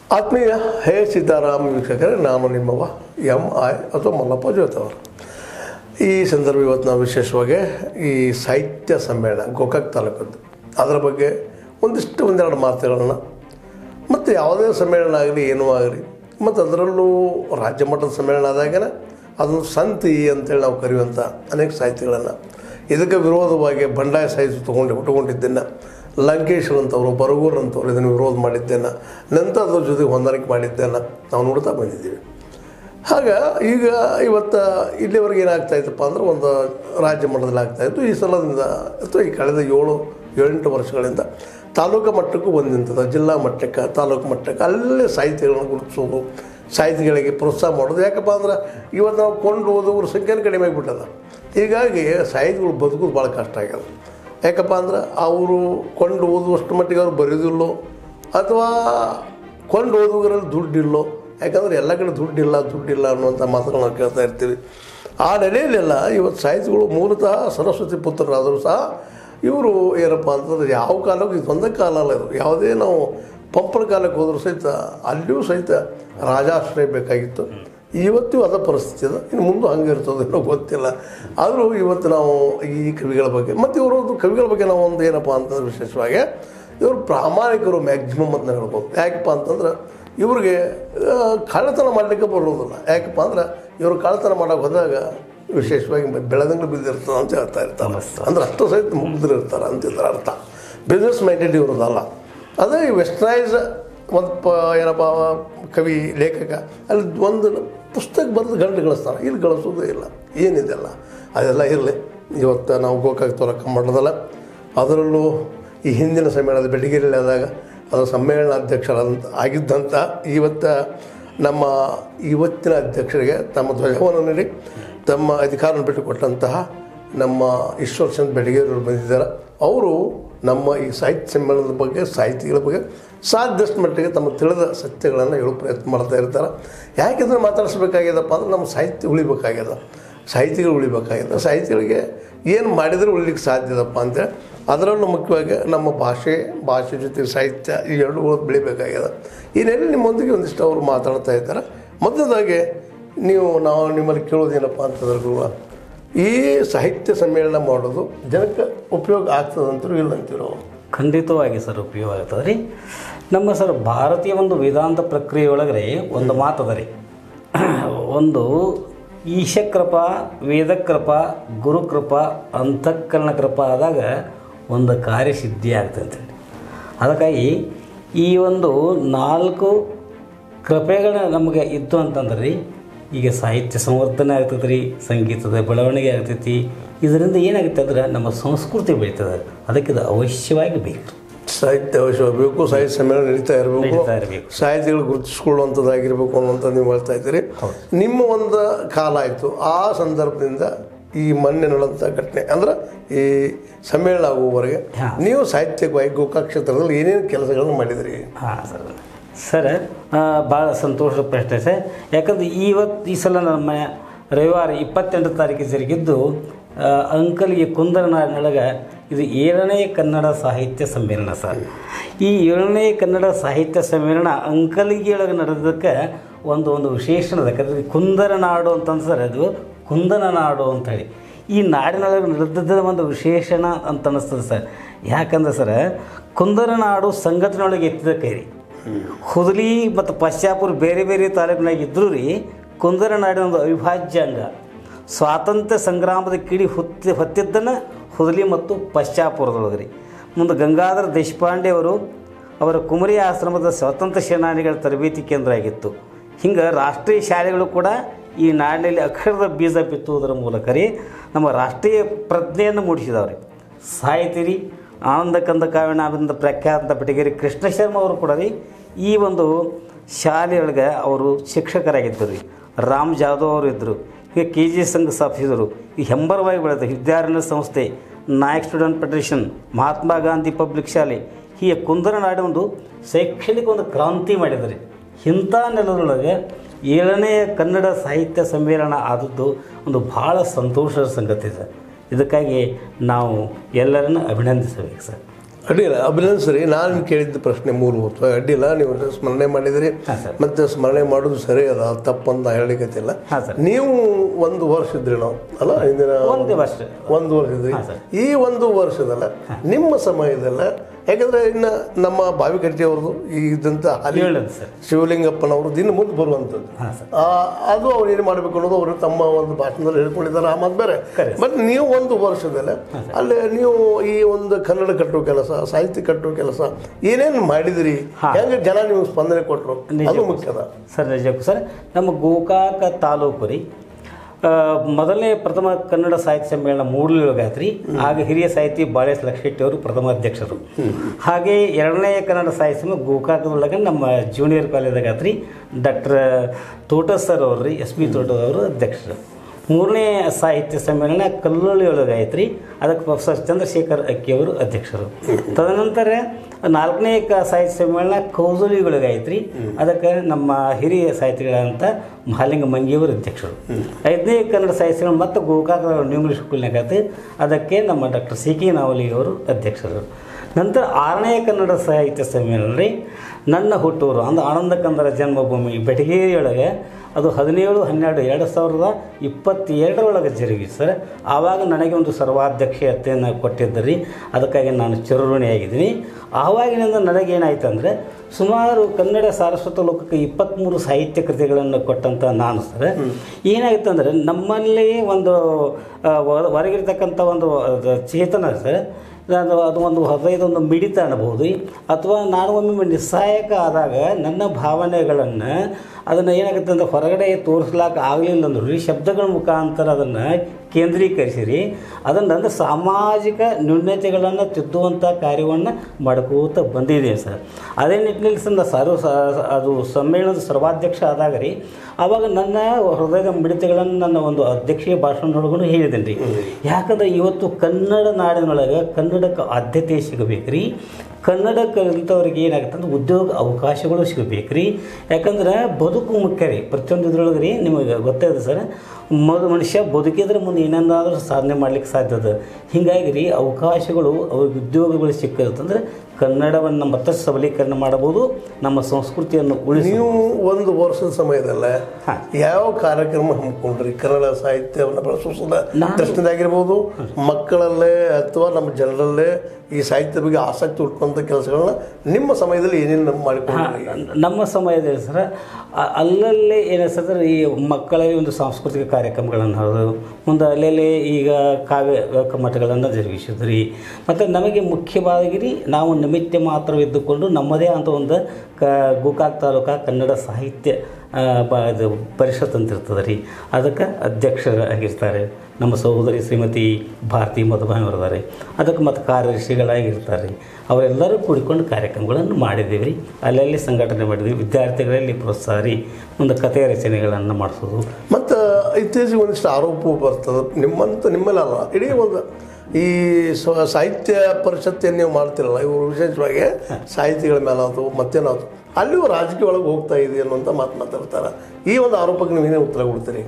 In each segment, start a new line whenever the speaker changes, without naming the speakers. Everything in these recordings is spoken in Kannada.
ಆತ್ಮೀಯ ಹೇ ಸಿದ್ದಾರಾಮ್ ವೀಕ್ಷಕರೇ ನಾನು ನಿಮ್ಮವ ಎಂ ಐ ಅಥವಾ ಮಲ್ಲಪ್ಪ ಜೋತವರು ಈ ಸಂದರ್ಭ ಇವತ್ತು ನಾವು ವಿಶೇಷವಾಗಿ ಈ ಸಾಹಿತ್ಯ ಸಮ್ಮೇಳನ ಗೋಕಾಕ್ ತಾಲೂಕದ್ದು ಅದರ ಬಗ್ಗೆ ಒಂದಿಷ್ಟು ಒಂದೆರಡು ಮಾತುಗಳನ್ನು ಮತ್ತು ಯಾವುದೇ ಸಮ್ಮೇಳನ ಆಗಲಿ ಏನೂ ಆಗಲಿ ಮತ್ತು ಅದರಲ್ಲೂ ರಾಜ್ಯ ಮಟ್ಟದ ಸಮ್ಮೇಳನ ಆದಾಗನ ಅದೊಂದು ಸಂತಿ ಅಂತೇಳಿ ನಾವು ಕರೆಯುವಂಥ ಅನೇಕ ಸಾಹಿತ್ಯಗಳನ್ನು ಇದಕ್ಕೆ ವಿರೋಧವಾಗಿ ಬಂಡಾಯ ಸಾಹಿತ್ಯ ತೊಗೊಂಡು ಉಟ್ಕೊಂಡಿದ್ದನ್ನು ಲಂಕೇಶ್ವರ್ ಅಂತವರು ಬರಗೂರ್ ಅಂತವರು ಇದನ್ನು ವಿರೋಧ ಮಾಡಿದ್ದೇನೆ ನಂತರ ಅದ್ರ ಜೊತೆ ಹೊಂದಾಣಿಕೆ ಮಾಡಿದ್ದೇನೆ ನಾವು ನೋಡ್ತಾ ಬಂದಿದ್ದೀವಿ ಆಗ ಈಗ ಇವತ್ತು ಇಲ್ಲಿವರೆಗೆ ಏನಾಗ್ತಾ ಇತ್ತಪ್ಪ ಅಂದ್ರೆ ಒಂದು ರಾಜ್ಯ ಮಟ್ಟದಲ್ಲಿ ಆಗ್ತಾಯಿತ್ತು ಈ ಸಲದಿಂದ ಅಥವಾ ಈ ಕಳೆದ ಏಳು ಏಳೆಂಟು ವರ್ಷಗಳಿಂದ ತಾಲೂಕು ಮಟ್ಟಕ್ಕೂ ಬಂದು ನಿಂತದ ಜಿಲ್ಲಾ ಮಟ್ಟಕ್ಕೆ ತಾಲೂಕು ಮಟ್ಟಕ್ಕೆ ಅಲ್ಲೇ ಸಾಹಿತ್ಯಗಳನ್ನು ಗುರುತಿಸೋದು ಸಾಹಿತಿಗಳಿಗೆ ಪ್ರೋತ್ಸಾಹ ಮಾಡೋದು ಯಾಕಪ್ಪ ಅಂದ್ರೆ ಇವತ್ತು ನಾವು ಕೊಂಡು ಓದೋದ್ರ ಸಂಖ್ಯೆನೇ ಕಡಿಮೆ ಆಗಿಬಿಟ್ಟದ ಹೀಗಾಗಿ ಸಾಹಿತಿಗಳು ಬದುಕೋದು ಭಾಳ ಕಷ್ಟ ಆಗ್ಯದ ಯಾಕಪ್ಪ ಅಂದ್ರೆ ಅವರು ಕೊಂಡು ಓದುವಷ್ಟು ಮಟ್ಟಿಗೆ ಅವ್ರು ಬರೆಯೋದಿಲ್ಲೋ ಅಥವಾ ಕೊಂಡು ಓದುಗರಲ್ಲಿ ದುಡ್ಡಿಲ್ಲೋ ಯಾಕಂದ್ರೆ ಎಲ್ಲ ಕಡೆ ದುಡ್ಡಿಲ್ಲ ದುಡ್ಡಿಲ್ಲ ಅನ್ನುವಂಥ ಮಾತುಗಳನ್ನ ನಾವು ಕೇಳ್ತಾ ಇರ್ತೀವಿ ಆ ನೆಲೆಯಲ್ಲೆಲ್ಲ ಇವತ್ತು ಸಾಹಿತಿಗಳು ಮೂಲತಃ ಸರಸ್ವತಿ ಪುತ್ರರಾದರೂ ಸಹ ಇವರು ಏನಪ್ಪ ಅಂತಂದ್ರೆ ಯಾವ ಕಾಲಕ್ಕೂ ಇದು ಒಂದೇ ಕಾಲ ಅಲ್ಲ ಇದು ಯಾವುದೇ ನಾವು ಪಂಪನ ಕಾಲಕ್ಕೆ ಹೋದರೂ ಸಹಿತ ಅಲ್ಲಿಯೂ ಸಹಿತ ರಾಜಾಶ್ರಯ ಬೇಕಾಗಿತ್ತು ಇವತ್ತು ಅದ ಪರಿಸ್ಥಿತಿ ಅದ ಇನ್ನು ಮುಂದೆ ಹಂಗೆ ಇರ್ತದೆ ಏನೋ ಗೊತ್ತಿಲ್ಲ ಆದರೂ ಇವತ್ತು ನಾವು ಈ ಕವಿಗಳ ಬಗ್ಗೆ ಮತ್ತು ಇವರದ್ದು ಕವಿಗಳ ಬಗ್ಗೆ ನಾವು ಒಂದು ಏನಪ್ಪ ಅಂತಂದ್ರೆ ವಿಶೇಷವಾಗಿ ಇವರು ಪ್ರಾಮಾಣಿಕರು ಮ್ಯಾಕ್ಸಿಮಮ್ ಅಂತ ಹೇಳ್ಬೋದು ಯಾಕಪ್ಪ ಅಂತಂದ್ರೆ ಇವ್ರಿಗೆ ಆ, ಕಳ್ಳತನ ಮಾಡಲಿಕ್ಕೆ ಬರೋದಿಲ್ಲ ಯಾಕಪ್ಪ ಅಂದ್ರೆ ಇವರು ಕಳ್ಳತನ ಮಾಡೋಕೆ ಹೋದಾಗ ವಿಶೇಷವಾಗಿ ಬೆಳೆದಂಗಳು ಬಿದ್ದಿರ್ತದೆ ಅಂತ ಹೇಳ್ತಾ ಇರ್ತಾರೆ ಅಂದ್ರೆ ಅಷ್ಟು ಸಹಿತ ಮುಗ್ದ್ರು ಇರ್ತಾರೆ ಅಂತಿದ್ರ ಅರ್ಥ ಬಿಸ್ನೆಸ್ ಮೈಂಡೆಡ್ ಇವ್ರದ್ದಲ್ಲ ಅದೇ ಈ ವೆಸ್ಟರ್ನೈಸ್ ಒಂದು ಪ ಏನಪ್ಪ ಕವಿ ಲೇಖಕ ಅಲ್ಲಿ ಒಂದು ಪುಸ್ತಕ ಬರೆದು ಗಂಟು ಗಳಿಸ್ತಾರೆ ಇಲ್ಲಿ ಗಳಿಸೋದೇ ಇಲ್ಲ ಏನಿದೆಲ್ಲ ಅದೆಲ್ಲ ಇರಲಿ ಇವತ್ತು ನಾವು ಗೋಕಾಕ್ ತೋರಕ ಮಾಡೋದಲ್ಲ ಅದರಲ್ಲೂ ಈ ಹಿಂದಿನ ಸಮ್ಮೇಳನದ ಬೆಳಗಿರಿಯಲ್ಲಿ ಆದಾಗ ಅದರ ಸಮ್ಮೇಳನ ಅಧ್ಯಕ್ಷರಂತ ಆಗಿದ್ದಂಥ ಇವತ್ತು ನಮ್ಮ ಇವತ್ತಿನ ಅಧ್ಯಕ್ಷರಿಗೆ ತಮ್ಮ ಧ್ವಜವನ್ನು ನೀಡಿ ತಮ್ಮ ಅಧಿಕಾರವನ್ನು ಬಿಟ್ಟುಕೊಟ್ಟಂತಹ ನಮ್ಮ ಈಶ್ವರ್ ಚಂದ್ ಬೆಡಗೇರವರು ಬಂದಿದ್ದಾರೆ ಅವರು ನಮ್ಮ ಈ ಸಾಹಿತ್ಯ ಸಮ್ಮೇಳನದ ಬಗ್ಗೆ ಸಾಹಿತಿಗಳ ಬಗ್ಗೆ ಸಾಧ್ಯಷ್ಟು ಮಟ್ಟಿಗೆ ತಮ್ಮ ತಿಳಿದ ಸತ್ಯಗಳನ್ನು ಹೇಳೋ ಪ್ರಯತ್ನ ಮಾಡ್ತಾ ಇರ್ತಾರೆ ಯಾಕೆಂದ್ರೆ ಮಾತಾಡಿಸ್ಬೇಕಾಗ್ಯದಪ್ಪ ಅಂದ್ರೆ ನಮ್ಮ ಸಾಹಿತ್ಯ ಉಳಿಬೇಕಾಗ್ಯದ ಸಾಹಿತಿಗಳು ಉಳಿಬೇಕಾಗಿದೆ ಸಾಹಿತಿಗಳಿಗೆ ಏನು ಮಾಡಿದರೆ ಉಳಿಲಿಕ್ಕೆ ಸಾಧ್ಯದಪ್ಪ ಅಂತೇಳಿ ಅದರಲ್ಲೂ ಮುಖ್ಯವಾಗಿ ನಮ್ಮ ಭಾಷೆ ಭಾಷೆ ಜೊತೆ ಸಾಹಿತ್ಯ ಈ ಎರಡು ಬೆಳಿಬೇಕಾಗ್ಯದ ಈ ನೆಲೆ ನಿಮ್ಮೊಂದಿಗೆ ಒಂದಿಷ್ಟು ಅವರು ಮಾತಾಡ್ತಾ ಇದ್ದಾರೆ ಮೊದಲದಾಗಿ ನೀವು ನಾವು ನಿಮ್ಮಲ್ಲಿ ಕೇಳೋದೇನಪ್ಪ ಅಂತಂದ್ರೆ ಗುರುವ ಈ ಸಾಹಿತ್ಯ ಸಮ್ಮೇಳನ ಮಾಡೋದು ಜನಕ್ಕೆ ಉಪಯೋಗ ಆಗ್ತದಂತರೂ ಇಲ್ಲ ಅಂತೀರೋ
ಖಂಡಿತವಾಗಿ ಸರ್ ಉಪಯೋಗ ಆಗ್ತದೆ ರೀ ನಮ್ಮ ಸರ್ ಭಾರತೀಯ ಒಂದು ವೇದಾಂತ ಪ್ರಕ್ರಿಯೆ ಒಳಗಡೆ ಒಂದು ಮಾತದ ರೀ ಒಂದು ಈಶಕೃಪ ವೇದಕೃಪ ಗುರುಕೃಪ ಅಂತಃಕರಣ ಕೃಪ ಆದಾಗ ಒಂದು ಕಾರ್ಯ ಸಿದ್ಧಿ ಆಗ್ತದೆ ಅಂತೇಳಿ ಅದಕ್ಕಾಗಿ ಈ ಒಂದು ನಾಲ್ಕು ಕೃಪೆಗಳ ನಮಗೆ ಇತ್ತು ಅಂತಂದ್ರೆ ರೀ ಈಗ ಸಾಹಿತ್ಯ ಸಂವರ್ಧನೆ ಆಗ್ತದೆ ರೀ ಸಂಗೀತದ ಬೆಳವಣಿಗೆ ಆಗ್ತೈತಿ ಇದರಿಂದ ಏನಾಗುತ್ತೆ ಅಂದ್ರೆ ನಮ್ಮ ಸಂಸ್ಕೃತಿ ಬೆಳೀತದೆ ಅದಕ್ಕೆ ಇದು ಅವಶ್ಯವಾಗಿ ಬೇಕು
ಸಾಹಿತ್ಯ ಅವಶ್ಯವಾಗಿ ಬೇಕು ಸಾಹಿತ್ಯ ಸಮ್ಮೇಳನ ನಡೀತಾ ಇರಬೇಕು
ನಡೀತಾ ಇರಬೇಕು
ಸಾಹಿತಿಗಳು ಗುರುತಿಸ್ಕೊಳ್ಳುವಂಥದ್ದಾಗಿರ್ಬೇಕು ಅನ್ನುವಂಥ ನೀವು ಹೇಳ್ತಾ ಇದ್ದೀರಿ ನಿಮ್ಮ ಒಂದು ಕಾಲ ಆಯಿತು ಆ ಸಂದರ್ಭದಿಂದ ಈ ಮೊನ್ನೆ ನಡೆದಂಥ ಘಟನೆ ಅಂದ್ರೆ ಈ ಸಮ್ಮೇಳನ ಆಗುವವರೆಗೆ
ಹಾ.
ನೀವು ಸಾಹಿತ್ಯವಾಗಿ ಗೋಕಾಕ್ ಕ್ಷೇತ್ರದಲ್ಲಿ ಏನೇನು ಕೆಲಸಗಳನ್ನು ಮಾಡಿದಿರಿ
ಹಾಂ ಸರ್ ಸರ್ ಭಾಳ ಸಂತೋಷದ ಪ್ರಶ್ನೆ ಸರ್ ಯಾಕಂದ್ರೆ ಇವತ್ತು ಈ ಸಲ ನಮ್ಮ ರವಿವಾರ ಇಪ್ಪತ್ತೆಂಟು ತಾರೀಕಿಗೆ ಜರುಗಿದ್ದು ಆ, ಅಂಕಲಿಗೆ ಕುಂದರನಾಡಿನೊಳಗೆ ಇದು ಏಳನೇ ಕನ್ನಡ ಸಾಹಿತ್ಯ ಸಮ್ಮೇಳನ ಸರ್ ಈ ಏಳನೇ ಕನ್ನಡ ಸಾಹಿತ್ಯ ಸಮ್ಮೇಳನ ಅಂಕಲಿಗೆ ಒಳಗೆ ನಡೆದಕ್ಕೆ ಒಂದು ಒಂದು ವಿಶೇಷಣ ಅದ ಯಾಕಂದ್ರೆ ಕುಂದರ ನಾಡು ಅಂತಂದು ಸರ್ ಅದು ಕುಂದನ ನಾಡು ಅಂತೇಳಿ ಈ ನಾಡಿನೊಳಗೆ ನಡೆದದ ಒಂದು ವಿಶೇಷಣ ಅಂತ ಅನ್ನಿಸ್ತದೆ ಸರ್ ಯಾಕಂದ್ರೆ ಸರ್ ಕುಂದರ ನಾಡು ಸಂಘಟನೆಯೊಳಗೆ ಎತ್ತಿದ ಕೈ ರೀ ಹುದಲಿ ಮತ್ತು ಪಶ್ಚಾಪುರ ಬೇರೆ ಬೇರೆ ತಾಲೂಕಿನಾಗ ಇದ್ದರೂ ರೀ ಕುಂದರ ನಾಡಿನ ಒಂದು ಅವಿಭಾಜ್ಯ ಅಂಗ ಸ್ವಾತಂತ್ರ್ಯ ಸಂಗ್ರಾಮದ ಕಿಡಿ ಹೊತ್ತಿ ಹೊತ್ತಿದ್ದನ್ನು ಹುದಲಿ ಮತ್ತು ಪಶ್ಚಾಪುರದೊಳಗೆ ರೀ ಮುಂದೆ ಗಂಗಾಧರ ದೇಶಪಾಂಡೆ ಅವರು ಅವರ ಕುಮರಿ ಆಶ್ರಮದ ಸ್ವಾತಂತ್ರ್ಯ ಸೇನಾನಿಗಳ ತರಬೇತಿ ಕೇಂದ್ರ ಆಗಿತ್ತು ಹಿಂಗೆ ರಾಷ್ಟ್ರೀಯ ಶಾಲೆಗಳು ಕೂಡ ಈ ನಾಡಿನಲ್ಲಿ ಅಕ್ಷರದ ಬೀಜ ಬಿತ್ತುವುದರ ಮೂಲಕ ರೀ ನಮ್ಮ ರಾಷ್ಟ್ರೀಯ ಪ್ರಜ್ಞೆಯನ್ನು ಮೂಡಿಸಿದವ್ರಿ ಸಾಹಿತಿ ರೀ ಆನಂದ ಕಂದ ಕಾವ್ಯನಾಮದಿಂದ ಪ್ರಖ್ಯಾತ ಬೆಟಗೇರಿ ಕೃಷ್ಣ ಶರ್ಮ ಅವರು ಕೂಡ ರೀ ಈ ಒಂದು ಶಾಲೆಯೊಳಗೆ ಅವರು ಶಿಕ್ಷಕರಾಗಿದ್ದರು ರೀ ರಾಮ್ ಜಾಧವ್ ಅವರು ಇದ್ದರು ಈಗ ಕೆ ಜಿ ಸಂಘ ಸ್ಥಾಪಿಸಿದರು ಈ ಹೆಂಬರವಾಗಿ ಬೆಳೆದ ವಿದ್ಯಾರಣ್ಯ ಸಂಸ್ಥೆ Nayak student federation Mahatma Gandhi public ಶಾಲೆ ಹೀಗೆ ಕುಂದರನಾಡಿ ಒಂದು ಶೈಕ್ಷಣಿಕ ಒಂದು ಕ್ರಾಂತಿ ಮಾಡಿದ್ದಾರೆ ಇಂಥ ನೆಲದೊಳಗೆ ಏಳನೆಯ ಕನ್ನಡ ಸಾಹಿತ್ಯ ಸಮ್ಮೇಳನ ಆದದ್ದು ಒಂದು ಭಾಳ ಸಂತೋಷದ ಸಂಗತಿ ಸರ್ ಇದಕ್ಕಾಗಿ ನಾವು ಎಲ್ಲರನ್ನು ಅಭಿನಂದಿಸಬೇಕು ಸರ್
ಅಡ್ಡಿಲ್ಲ ಅಭಿನಂದಿಸ್ರಿ ನಾನು ಕೇಳಿದ್ದ ಪ್ರಶ್ನೆ ಮೂಲಭೂತ ಅಡ್ಡಿಲ್ಲ ನೀವು ಸ್ಮರಣೆ ಮಾಡಿದಿರಿ
ಹಾಂ ಸರ್
ಮತ್ತೆ ಸ್ಮರಣೆ ಮಾಡೋದು ಸರಿ ಅದ ತಪ್ಪಂತ ನಾ ಹೇಳಲಿಕ್ಕತ್ತಿಲ್ಲ
ಹಾಂ ಸರ್
ನೀವು ಒಂದು ವರ್ಷ ಇದ್ರಿ ನಾವು ಅಲ್ಲ ಹಿಂದಿನ
ಒಂದು ವರ್ಷ
ಒಂದು ವರ್ಷ ಇದ್ರಿ
ಹಾಂ ಸರ್.
ಈ ಒಂದು ವರ್ಷದಲ್ಲ ನಿಮ್ಮ ಸಮಯದಲ್ಲ ಯಾಕಂದ್ರೆ ಇನ್ನು ನಮ್ಮ ಬಾವಿಕಟ್ಟಿ ಅವ್ರದ್ದು ಈ ಇದ್ದಂಥ ಹಾಲಿ
ಹೇಳೋದು ಸರ್
ಶಿವಲಿಂಗಪ್ಪನವರು ದಿನ ಮುಂದೆ ಬರುವಂಥದ್ದು
ಹಾಂ ಸರ್
ಆ, ಅದು ಅವ್ರು ಏನು ಮಾಡಬೇಕು ಅನ್ನೋದು ಅವರು ತಮ್ಮ ಒಂದು ಭಾಷಣದಲ್ಲಿ ಹೇಳ್ಕೊಂಡಿದ್ದಾರೆ ಆ ಮಾತು ಬೇರೆ
ಖರೆ.
ಬಟ್ ನೀವು ಒಂದು ವರ್ಷದಲ್ಲೇ ಅಲ್ಲಿ ನೀವು ಈ ಒಂದು ಕನ್ನಡ ಕಟ್ಟುವ ಕೆಲಸ ಸಾಹಿತ್ಯ ಕಟ್ಟುವ ಕೆಲಸ ಏನೇನು ಮಾಡಿದಿರಿ
ಹಾ.
ಹೆಂಗೆ ಜನ ನೀವು ಸ್ಪಂದನೆ ಕೊಟ್ಟರು ಅದು ಮುಖ್ಯದ
ಸರ್ ನಿಜಕ್ಕೂ ಸರ್ ನಮ್ಮ ಗೋಕಾಕ ತಾಲೂಕು ರೀ ಆ, ಮೊದಲನೇ ಪ್ರಥಮ ಕನ್ನಡ ಸಾಹಿತ್ಯ ಸಮ್ಮೇಳನ ಮೂಡಲೊಳಗಾಯ್ತು ಆಗ ಹಿರಿಯ ಸಾಹಿತಿ ಬಾಳೇಶ್ ಲಕ್ಷೆಟ್ಟಿ ಅವರು ಪ್ರಥಮ ಅಧ್ಯಕ್ಷರು ಹಾಗೆ ಎರಡನೇ ಕನ್ನಡ ಸಾಹಿತ್ಯ ಸಮ್ಮೇಳನ ಗೋಕಾಕದೊಳಗೆ ನಮ್ಮ ಜೂನಿಯರ್ ಕಾಲೇಜಾಗ ಆತ್ರಿ ಡಾಕ್ಟರ್ ತೋಟ ಸರ್ ಅವರು ರೀ ಎಸ್ ಬಿ ತೋಟ ಅವರು ಅಧ್ಯಕ್ಷರು ಮೂರನೇ ಸಾಹಿತ್ಯ ಸಮ್ಮೇಳನ ಕಲ್ಲೊಳ್ಳಿ ಒಳಗೆ ಐತ್ರಿ ಅದಕ್ಕೆ ಪ್ರೊಫೆಸರ್ ಚಂದ್ರಶೇಖರ್ ಅಕ್ಕಿ ಅವರು ಅಧ್ಯಕ್ಷರು ತದನಂತರ ನಾಲ್ಕನೇ ಕ ಸಾಹಿತ್ಯ ಸಮ್ಮೇಳನ ಕೌಜುಲಿಗಳಿಗೆ ಐತ್ರಿ ಅದಕ್ಕೆ ನಮ್ಮ ಹಿರಿಯ ಸಾಹಿತಿಗಳಂತ ಮಹಾಲಿಂಗ ಮಂಗಿಯವರು ಅಧ್ಯಕ್ಷರು ಐದನೇ ಕನ್ನಡ ಸಾಹಿತ್ಯ ಸಮ್ಮೇಳನ ಮತ್ತು ಗೋಕಾಕ ನ್ಯೂ ಇಂಗ್ಲೀಷ್ ಸ್ಕೂಲ್ನಾಗ ಐತಿ ಅದಕ್ಕೆ ನಮ್ಮ ಡಾಕ್ಟರ್ ಸಿ ಕೆ ನಾವಲಿ ಅವರು ಅಧ್ಯಕ್ಷರು ನಂತರ ಆರನೇ ಕನ್ನಡ ಸಾಹಿತ್ಯ ಸಮ್ಮೇಳನ ರೀ ನನ್ನ ಹುಟ್ಟೂರು ಅಂದ್ರೆ ಆನಂದ ಕಂದರ ಜನ್ಮಭೂಮಿ ಬೆಟಗೇರಿಯೊಳಗೆ ಅದು ಹದಿನೇಳು ಹನ್ನೆರಡು ಎರಡು ಸಾವಿರದ ಇಪ್ಪತ್ತೆರಡರೊಳಗೆ ಜರುಗಿ ಸರ್ ಆವಾಗ ನನಗೆ ಒಂದು ಸರ್ವಾಧ್ಯಕ್ಷತೆಯನ್ನು ಕೊಟ್ಟಿದ್ದರು ಅದಕ್ಕಾಗಿ ನಾನು ಚಿರಋಣಿಯಾಗಿದ್ದೀನಿ ಆವಾಗಿನಿಂದ ನನಗೇನಾಯ್ತು ಅಂದರೆ ಸುಮಾರು ಕನ್ನಡ ಸಾರಸ್ವತ ಲೋಕಕ್ಕೆ ಇಪ್ಪತ್ತ್ಮೂರು ಸಾಹಿತ್ಯ ಕೃತಿಗಳನ್ನು ಕೊಟ್ಟಂಥ ನಾನು ಸರ್ ಏನಾಗಿತ್ತು ಅಂದರೆ ನಮ್ಮಲ್ಲಿ ಒಂದು ಆ, ಹೊರ- ಹೊರಗಿರ್ತಕ್ಕಂಥ ಒಂದು ಅದು ಚೇತನ ಸರ್ ಅದು ಅದು ಒಂದು ಹೃದಯದ ಒಂದು ಮಿಡಿತ ಅನ್ನಬಹುದು ಅಥವಾ ನಾನು ಒಮ್ಮೆ ನಿಸ್ಸಹಾಯಕ ಆದಾಗ ನನ್ನ ಭಾವನೆಗಳನ್ನು ಅದನ್ನು ಏನಾಗುತ್ತೆ ಅಂದರೆ ಹೊರಗಡೆ ತೋರಿಸ್ಲಾಕ ಆಗಲಿಲ್ಲ ಅಂದ್ರು ಈ ಶಬ್ದಗಳ ಮುಖಾಂತರ ಅದನ್ನು ಕೇಂದ್ರೀಕರಿಸಿರಿ ಅದನ್ನು ಅಂದರೆ ಸಾಮಾಜಿಕ ನ್ಯೂನ್ಯತೆಗಳನ್ನು ತಿದ್ದುವಂಥ ಕಾರ್ಯವನ್ನು ಮಾಡ್ಕೋತ ಬಂದಿದ್ದೀನಿ ಸರ್ ಅದೇ ನಿಟ್ಟಿನಲ್ಲಿ ಸರ್ ನಾನು ಸರ್ವ ಸ- ಅದು ಸಮ್ಮೇಳನದ ಸರ್ವಾಧ್ಯಕ್ಷ ಆದಾಗ ರೀ ಆವಾಗ ನನ್ನ ಹೃದಯದ ಮಿಡಿತಗಳನ್ನು ನನ್ನ ಒಂದು ಅಧ್ಯಕ್ಷೀಯ ಭಾಷಣದೊಳಗೂ ಹೇಳಿದ್ದೀನಿ ರೀ ಯಾಕಂದ್ರೆ ಇವತ್ತು ಕನ್ನಡ ನಾಡಿನೊಳಗೆ ಕನ್ನಡಕ್ಕೆ ಆದ್ಯತೆ ಸಿಗಬೇಕು ರೀ ಕನ್ನಡ ಕಲಿತವ್ರಿಗೆ ಏನಾಗುತ್ತೆ ಅಂದ್ರೆ ಉದ್ಯೋಗ ಅವಕಾಶಗಳು ಸಿಗಬೇಕು ರೀ ಯಾಕಂದ್ರೆ ಬದುಕು ಮುಖ್ಯ ರೀ ಪ್ರತಿಯೊಂದು ಇದ್ರೊಳಗೆ ರೀ ನಿಮಗೆ ಗೊತ್ತಾಗಿದೆ ಸರ್ ಮೊದ ಮನುಷ್ಯ ಬದುಕಿದ್ರೆ ಮುಂದೆ ಏನೇನಾದರೂ ಸಾಧನೆ ಮಾಡ್ಲಿಕ್ಕೆ ಸಾಧ್ಯ ಅದ ಹೀಗಾಗಿ ರೀ ಅವಕಾಶಗಳು ಅವ್ರಿಗೆ ಉದ್ಯೋಗಗಳು ಸಿಕ್ಕತ್ತಂದ್ರೆ ಕನ್ನಡವನ್ನು ಮತ್ತಷ್ಟು ಸಬಲೀಕರಣ ಮಾಡಬಹುದು ನಮ್ಮ ಸಂಸ್ಕೃತಿಯನ್ನು ಉಳಿಸಿ
ನೀವು ಒಂದು ವರ್ಷದ ಸಮಯದಲ್ಲ
ಹಾಂ.
ಯಾವ ಕಾರ್ಯಕ್ರಮ ಹಮ್ಮಿಕೊಂಡ್ರಿ ಕನ್ನಡ ಸಾಹಿತ್ಯವನ್ನು ಬೆಳೆಸೋದ
ನಾನು-
ದೃಷ್ಟಿದಾಗಿರ್ಬೋದು ಮಕ್ಕಳಲ್ಲೇ ಅಥವಾ ನಮ್ಮ ಜನರಲ್ಲೇ ಈ ಸಾಹಿತ್ಯ ಬಗ್ಗೆ ಆಸಕ್ತಿ ಉಟ್ಕೊಂತ ಕೆಲಸಗಳನ್ನ ನಿಮ್ಮ ಸಮಯದಲ್ಲಿ ಏನೇನು ಮಾಡಿಕೊಂಡ್ರಿ
ನಮ್ಮ ಸಮಯದಲ್ಲಿ ಸರ್ ಅ- ಅಲ್ಲಲ್ಲೇ ಏನಿಸ್ತಂದ್ರೆ ಈ ಮಕ್ಕಳಿಗೆ ಒಂದು ಸಾಂಸ್ಕೃತಿಕ ಕಾರ್ಯಕ್ರಮಗಳನ್ನು ಹೌದು ಮುಂದೆ ಅಲ್ಲಲ್ಲೇ ಈಗ ಕಾವ್ಯ ಕಮ್ಮಟಗಳನ್ನು ಜರುಗಿಸಿದ್ರಿ ಮತ್ತು ನಮಗೆ ಮುಖ್ಯವಾಗಿ ರೀ ನಾವು ನಿಮಿತ್ತ ಮಾತ್ರವಿದ್ದುಕೊಂಡು ನಮ್ಮದೇ ಅಂತ ಒಂದು ಕ ಗೋಕಾಕ್ ತಾಲೂಕಾ ಕನ್ನಡ ಸಾಹಿತ್ಯ ಆ, ಬ ಇದು ಪರಿಷತ್ ಅಂತ ಇರ್ತದೆ ರೀ ಅದಕ್ಕೆ ಅಧ್ಯಕ್ಷರಾಗಿರ್ತಾರೆ ನಮ್ಮ ಸಹೋದರಿ ಶ್ರೀಮತಿ ಭಾರತಿ ಮಧುಬಾಯಿ ಅವರಿದ್ದಾರೆ ಅದಕ್ಕೆ ಮತ್ತು ಕಾರ್ಯದರ್ಶಿಗಳಾಗಿರ್ತಾರೆ ರೀ ಅವರೆಲ್ಲರೂ ಕೂಡಿಕೊಂಡು ಕಾರ್ಯಕ್ರಮಗಳನ್ನು ಮಾಡಿದ್ದೀವಿ ರೀ ಅಲ್ಲಲ್ಲಿ ಸಂಘಟನೆ ಮಾಡಿದ್ವಿ ವಿದ್ಯಾರ್ಥಿಗಳಲ್ಲಿ ಪ್ರೋತ್ಸಾಹ ರೀ ಒಂದು ಕಥೆ ರಚನೆಗಳನ್ನು ಮಾಡಿಸೋದು
ಮತ್ತು ಇತ್ತೀಚೆಗೆ ಒಂದಿಷ್ಟು ಆರೋಪ ಬರ್ತದೆ ನಿಮ್ಮಂತ ನಿಮ್ಮಲ್ಲ ಅಲ್ಲ ಇಡೀ ಒಂದು ಈ ಸ- ಸಾಹಿತ್ಯ ಪರಿಷತ್ತೇನು ನೀವು ಮಾಡ್ತಿರಲ್ಲ ಇವರು ವಿಶೇಷವಾಗಿ ಸಾಹಿತಿಗಳ ಮೇಲೆ ಅದು ಮತ್ತೇನಾದ್ರು ಅಲ್ಲಿಯೂ ರಾಜಕೀಯ ಒಳಗೆ ಹೋಗ್ತಾ ಇದೆ ಅನ್ನುವಂಥ ಮಾತು ಮಾತಾಡ್ತಾರೆ ಈ ಒಂದು ಆರೋಪಕ್ಕೆ ನೀವು ಏನೇ ಉತ್ತರ ಕೊಡ್ತೀರಿ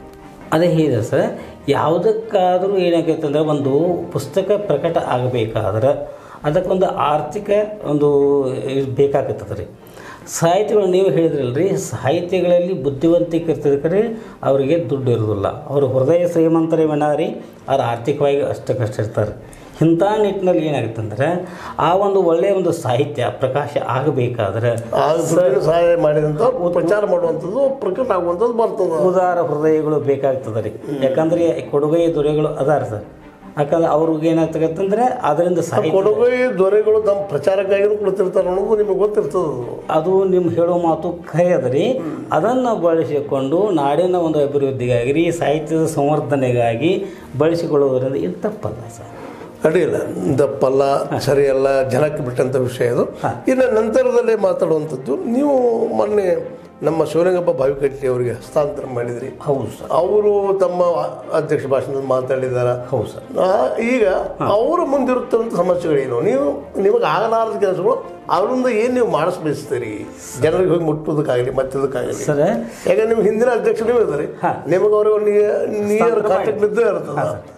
ಅದೇ ಹೇಳಿದೆ ಸರ್ ಯಾವುದಕ್ಕಾದರೂ ಏನಾಗೈತೆ ಅಂದರೆ ಒಂದು ಪುಸ್ತಕ ಪ್ರಕಟ ಆಗಬೇಕಾದ್ರೆ ಅದಕ್ಕೊಂದು ಆರ್ಥಿಕ ಒಂದು ಇದು ಬೇಕಾಗುತ್ತದೆ ರೀ ಸಾಹಿತ್ಯಗಳು ನೀವು ಹೇಳಿದ್ರಲ್ರಿ ಸಾಹಿತ್ಯಗಳಲ್ಲಿ ಬುದ್ಧಿವಂತಿಕೆ ಇರ್ತದಕ್ಕೆ ಅವರಿಗೆ ದುಡ್ಡು ಇರೋದಿಲ್ಲ ಅವರು ಹೃದಯ ಶ್ರೀಮಂತರೇ ರೀ ಅವ್ರು ಆರ್ಥಿಕವಾಗಿ ಅಷ್ಟಕ್ಕಷ್ಟು ಇರ್ತಾರೆ ಇಂಥ ನಿಟ್ಟಿನಲ್ಲಿ ಏನಾಗುತ್ತೆ ಅಂದರೆ ಆ ಒಂದು ಒಳ್ಳೆಯ ಒಂದು ಸಾಹಿತ್ಯ ಪ್ರಕಾಶ ಆಗಬೇಕಾದ್ರೆ
ಆ ದುಡ್ಡಿನ ಸಹಾಯ ಮಾಡಿದಂಥ ಪ್ರಚಾರ ಮಾಡುವಂಥದ್ದು ಪ್ರಕಟ ಆಗುವಂಥದ್ದು ಬರ್ತದೆ
ಉದಾರ ಹೃದಯಗಳು ಬೇಕಾಗ್ತದೆ ರೀ ಯಾಕಂದ್ರೆ ಕೊಡುಗೈ ದೊರೆಗಳು ಅದಾರ ಸರ್ ಯಾಕಂದ್ರೆ ಅವ್ರಿಗೆ ಏನಾಗ್ತಕ್ಕಂತಂದ್ರೆ ಅದರಿಂದ ಸಾಹಿತ್ಯ
ಕೊಡುಗೈ ದೊರೆಗಳು ತಮ್ಮ ಪ್ರಚಾರಕ್ಕಾಗಿನೂ ಕೊಡ್ತಿರ್ತಾರೆ ಅನ್ನೋದು ನಿಮಗೆ ಗೊತ್ತಿರ್ತದೆ ಅದು.
ಅದು ನಿಮ್ಮ ಹೇಳೋ ಮಾತು ಖರೆ ಅದ ರೀ ಅದನ್ನು ಬಳಸಿಕೊಂಡು ನಾಡಿನ ಒಂದು ಅಭಿವೃದ್ಧಿಗಾಗಿ ಸಾಹಿತ್ಯದ ಸಂವರ್ಧನೆಗಾಗಿ ಬಳಸಿಕೊಳ್ಳುವುದರಿಂದ ಇದು ತಪ್ಪಲ್ಲ ಸರ್
ಅಡ್ಡಿಲ್ಲ ದಪ್ಪಲ್ಲ ಸರಿಯಲ್ಲ ಜನಕ್ಕೆ ಬಿಟ್ಟಂಥ ವಿಷಯ ಇದು ಇನ್ನು ನಂತರದಲ್ಲೇ ಮಾತಾಡುವಂಥದ್ದು ನೀವು ಮೊನ್ನೆ ನಮ್ಮ ಶಿವಲಿಂಗಪ್ಪ ಬಾವಿಕಟ್ಟಿ ಅವರಿಗೆ ಹಸ್ತಾಂತರ ಮಾಡಿದ್ರಿ
ಹೌದು ಸರ್
ಅವರು ತಮ್ಮ ಅಧ್ಯಕ್ಷ ಭಾಷಣದಲ್ಲಿ ಮಾತಾಡಿದಾರ
ಹೌದು ಸರ್
ಆ, ಈಗ ಅವರ ಮುಂದಿರುತ್ತಂಥ ಸಮಸ್ಯೆಗಳೇನು ನೀವು ನಿಮಗೆ ಆಗಲಾರದ ಕೆಲಸಗಳು ಅವರಿಂದ ಏನು ನೀವು ಮಾಡಿಸ್ಬಯಸ್ತೀರಿ ಜನರಿಗೆ ಹೋಗಿ ಮುಟ್ಟೋದಕ್ಕಾಗಲಿ ಮತ್ತದಕ್ಕಾಗಲಿ
ಸರ್
ಯಾಕಂದ್ರೆ ನಿಮ್ಮ ಹಿಂದಿನ ಅಧ್ಯಕ್ಷ ನೀವು ಇದ್ದಾರೆ
ಹಾ.
ನಿಮಗೆ ಅವ್ರಿಗೆ ನಿಯರ್ ಕಾಂಟ್ಯಾಕ್ಟ್ ಇದ್ದೇ ಇರ್ತದೆ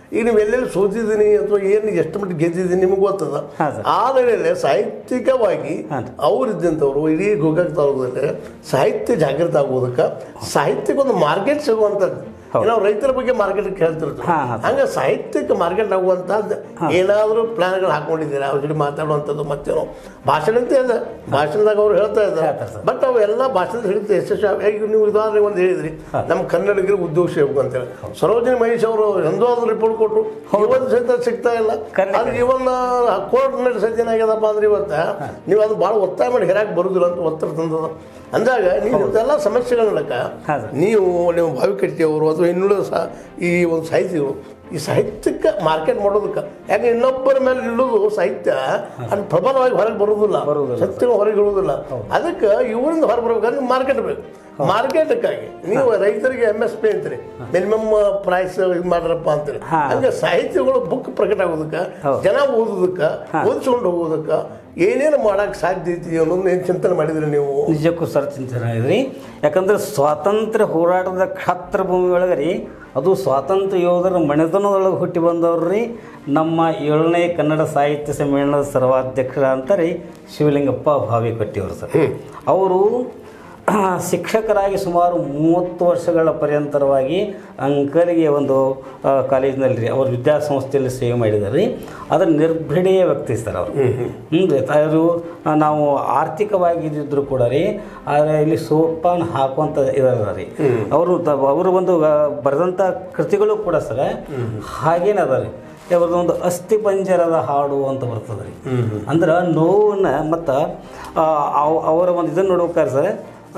ಈಗ ನೀವು ಎಲ್ಲೆಲ್ಲಿ ಸೋತಿದ್ದೀನಿ ಅಥವಾ ಏನು ಎಷ್ಟು ಮಟ್ಟಿಗೆ ಗೆದ್ದಿದ್ದೀನಿ ನಿಮಗೆ ಗೊತ್ತದ
ಹಾ, ಸರ್.
ಆ ವೇಳೆಯಲ್ಲಿ ಸಾಹಿತ್ಯಿಕವಾಗಿ
ಹಾಂ.
ಅವರಿದ್ದಂಥವ್ರು ಇಡೀ ಗೋಕಾಕ್ ತಾಲೂಕದಲ್ಲಿ ಸಾಹಿತ್ಯ ಜಾಗೃತ ಆಗೋದಕ್ಕೆ ಸಾಹಿತ್ಯಕ್ಕೊಂದು ಮಾರ್ಕೆಟ್ ಸಿಗುವಂಥದ್ದು
ಹೌದು.
ನಾವು ರೈತರ ಬಗ್ಗೆ ಮಾರ್ಕೆಟ್ ಕೇಳ್ತಿರ್ತೀವಿ
ಹಾ, ಹಾ.
ಹಂಗೆ ಸಾಹಿತ್ಯಕ್ಕೆ ಮಾರ್ಕೆಟ್ ಆಗುವಂಥದ್ದು ಏನಾದರೂ ಪ್ಲಾನ್ಗಳು ಹಾಕೊಂಡಿದ್ದೀರಾ ಅವ್ರ ಜೊತೆ ಮಾತಾಡುವಂಥದ್ದು ಮತ್ತೇನೋ ಭಾಷಣ ಅಂತ ಇದೆ ಭಾಷಣದಾಗ ಅವ್ರು ಹೇಳ್ತಾ ಇದ್ದಾರೆ
ಹೇಳ್ತಾರೆ ಸರ್.
ಬಟ್ ಅವೆಲ್ಲ ಭಾಷಣದ ಹಿಡಿತ ಯಶಸ್ವಿ ಈಗ ನೀವು ಉದಾಹರಣೆ ಒಂದು ಹೇಳಿದ್ರಿ ನಮ್ಮ ಕನ್ನಡಿಗರಿಗೆ ಉದ್ಯೋಗ ಸಿಗಬೇಕು ಅಂತೇಳಿ ಸರೋಜಿನಿ ಮಹೇಶ್ ಅವರು ಎಂದೋ ಅದು ರಿಪೋರ್ಟ್ ಕೊಟ್ಟರು ಇವತ್ತು ಸಹಿತ ಸಿಗ್ತಾ ಇಲ್ಲ
ಖಂಡಿತ.
ಅದು ಇವನ್ ಕೋರ್ಟ್ ನಲ್ಲಿ ಸಹಿತ ಏನಾಗ್ಯದಪ್ಪ ಅಂದ್ರೆ ಇವತ್ತ ನೀವು ಅದು ಭಾಳ ಒತ್ತಾಯ ಮಾಡಿ ಹೇರಾಕ್ ಬರುದಿಲ್ಲ ಅಂತ ಒತ್ತಡ ತಂದದ ಅಂದಾಗ ನೀವು ಇದೆಲ್ಲ ಸಮಸ್ಯೆಗಳಕ್ಕ
ಹಾ, ಸರ್.
ನೀವು ನೀವು ಭಾವಿಕಟ್ಟಿಯವರು ಅಥವಾ ಇನ್ನುಳಿದ ಸಹ ಈ ಒಂದು ಸಾಹಿತಿಗಳು ಈ ಸಾಹಿತ್ಯಕ್ಕೆ ಮಾರ್ಕೆಟ್ ಮಾಡೋದಕ್ಕೆ ಯಾಕೆ ಇನ್ನೊಬ್ಬರ ಮೇಲೆ ಇಲ್ಲೋದು ಸಾಹಿತ್ಯ ಅದು ಪ್ರಬಲವಾಗಿ ಹೊರಗೆ ಬರುವುದಿಲ್ಲ
ಬರುವುದಿಲ್ಲ.
ಸತ್ಯ ಹೊರಗೆ ಇಳುವುದಿಲ್ಲ ಅದಕ್ಕೆ ಇವರಿಂದ ಹೊರಗೆ ಬರ್ಬೇಕಾದ್ರೆ ಮಾರ್ಕೆಟ್ ಬೇಕು ಮಾರ್ಕೆಟ್ಕ್ಕಾಗಿ ನೀವು ರೈತರಿಗೆ ಎಮ್ ಎಸ್ ಪಿ ಅಂತೀರಿ ಮಿನಿಮಮ್ ಪ್ರೈಸ್ ಇದು ಮಾಡ್ರಪ್ಪ ಅಂತೀರಿ
ಹಾ.
ಹಂಗೆ ಸಾಹಿತ್ಯಗಳು ಬುಕ್ ಪ್ರಕಟ ಆಗೋದಕ್ಕೆ
ಹೌದು.
ಜನ ಓದೋದಕ್ಕೆ ಓದಿಸ್ಕೊಂಡು ಹೋಗೋದಕ್ಕೆ ಏನೇನು ಮಾಡಕ್ಕೆ ಸಾಧ್ಯ ಐತಿ ಅನ್ನೋದನ್ನ ಏನು ಚಿಂತನೆ ಮಾಡಿದ್ರಿ ನೀವು
ನಿಜಕ್ಕೂ ಸರ್ ಚಿಂತನೆ ಇದ್ರಿ ಯಾಕಂದ್ರೆ ಸ್ವಾತಂತ್ರ್ಯ ಹೋರಾಟದ ಕ್ಷಾತ್ರ ಭೂಮಿ ಒಳಗೆ ರೀ ಅದು ಸ್ವಾತಂತ್ರ್ಯ ಯೋಧರ ಮನೆತನದೊಳಗೆ ಹುಟ್ಟಿ ಬಂದವ್ರು ರೀ ನಮ್ಮ ಏಳನೇ ಕನ್ನಡ ಸಾಹಿತ್ಯ ಸಮ್ಮೇಳನದ ಸರ್ವಾಧ್ಯಕ್ಷರ ಅಂತ ರೀ ಶಿವಲಿಂಗಪ್ಪ ಭಾವಿ ಕಟ್ಟಿಯವರು ಸರ್ ಅವರು ಶಿಕ್ಷಕರಾಗಿ ಸುಮಾರು ಮೂವತ್ತು ವರ್ಷಗಳ ಪರ್ಯಂತರವಾಗಿ ಅಂಕಲಿಗೆ ಒಂದು ಆ, ಕಾಲೇಜಿನಲ್ಲಿ ರೀ ಅವ್ರ ವಿದ್ಯಾಸಂಸ್ಥೆಯಲ್ಲಿ ಸೇವೆ ಮಾಡಿದ್ದಾರೆ ರೀ ಅದರ ನಿರ್ಭಿಡೆಯ ವ್ಯಕ್ತಿ ಸರ್ ಅವರು ಹ್ಞೂ ರೀ ಅವರು ಆ, ನಾವು ಆರ್ಥಿಕವಾಗಿ ಇದ್ದಿದ್ರು ಕೂಡ ರೀ ಆದರೆ ಇಲ್ಲಿ ಸೋಪಾನ್ ಹಾಕುವಂಥ ಇದಾರ ರೀ ಅವರು ತ- ಅವರು ಒಂದು ಆ, ಬರೆದಂಥ ಕೃತಿಗಳು ಕೂಡ ಸರ್ ಹಾಗೇನೆ ಅದ ರೀ ಅವ್ರದ್ದು ಒಂದು ಅಸ್ಥಿ ಪಂಜರದ ಹಾಡು ಅಂತ ಬರ್ತದೆ ರೀ ಅಂದ್ರೆ ನೋವನ್ನ ಮತ್ತು ಅವರ ಒಂದು ಇದನ್ನು ನೋಡ್ಬೇಕಾದ್ರೆ ಸರ್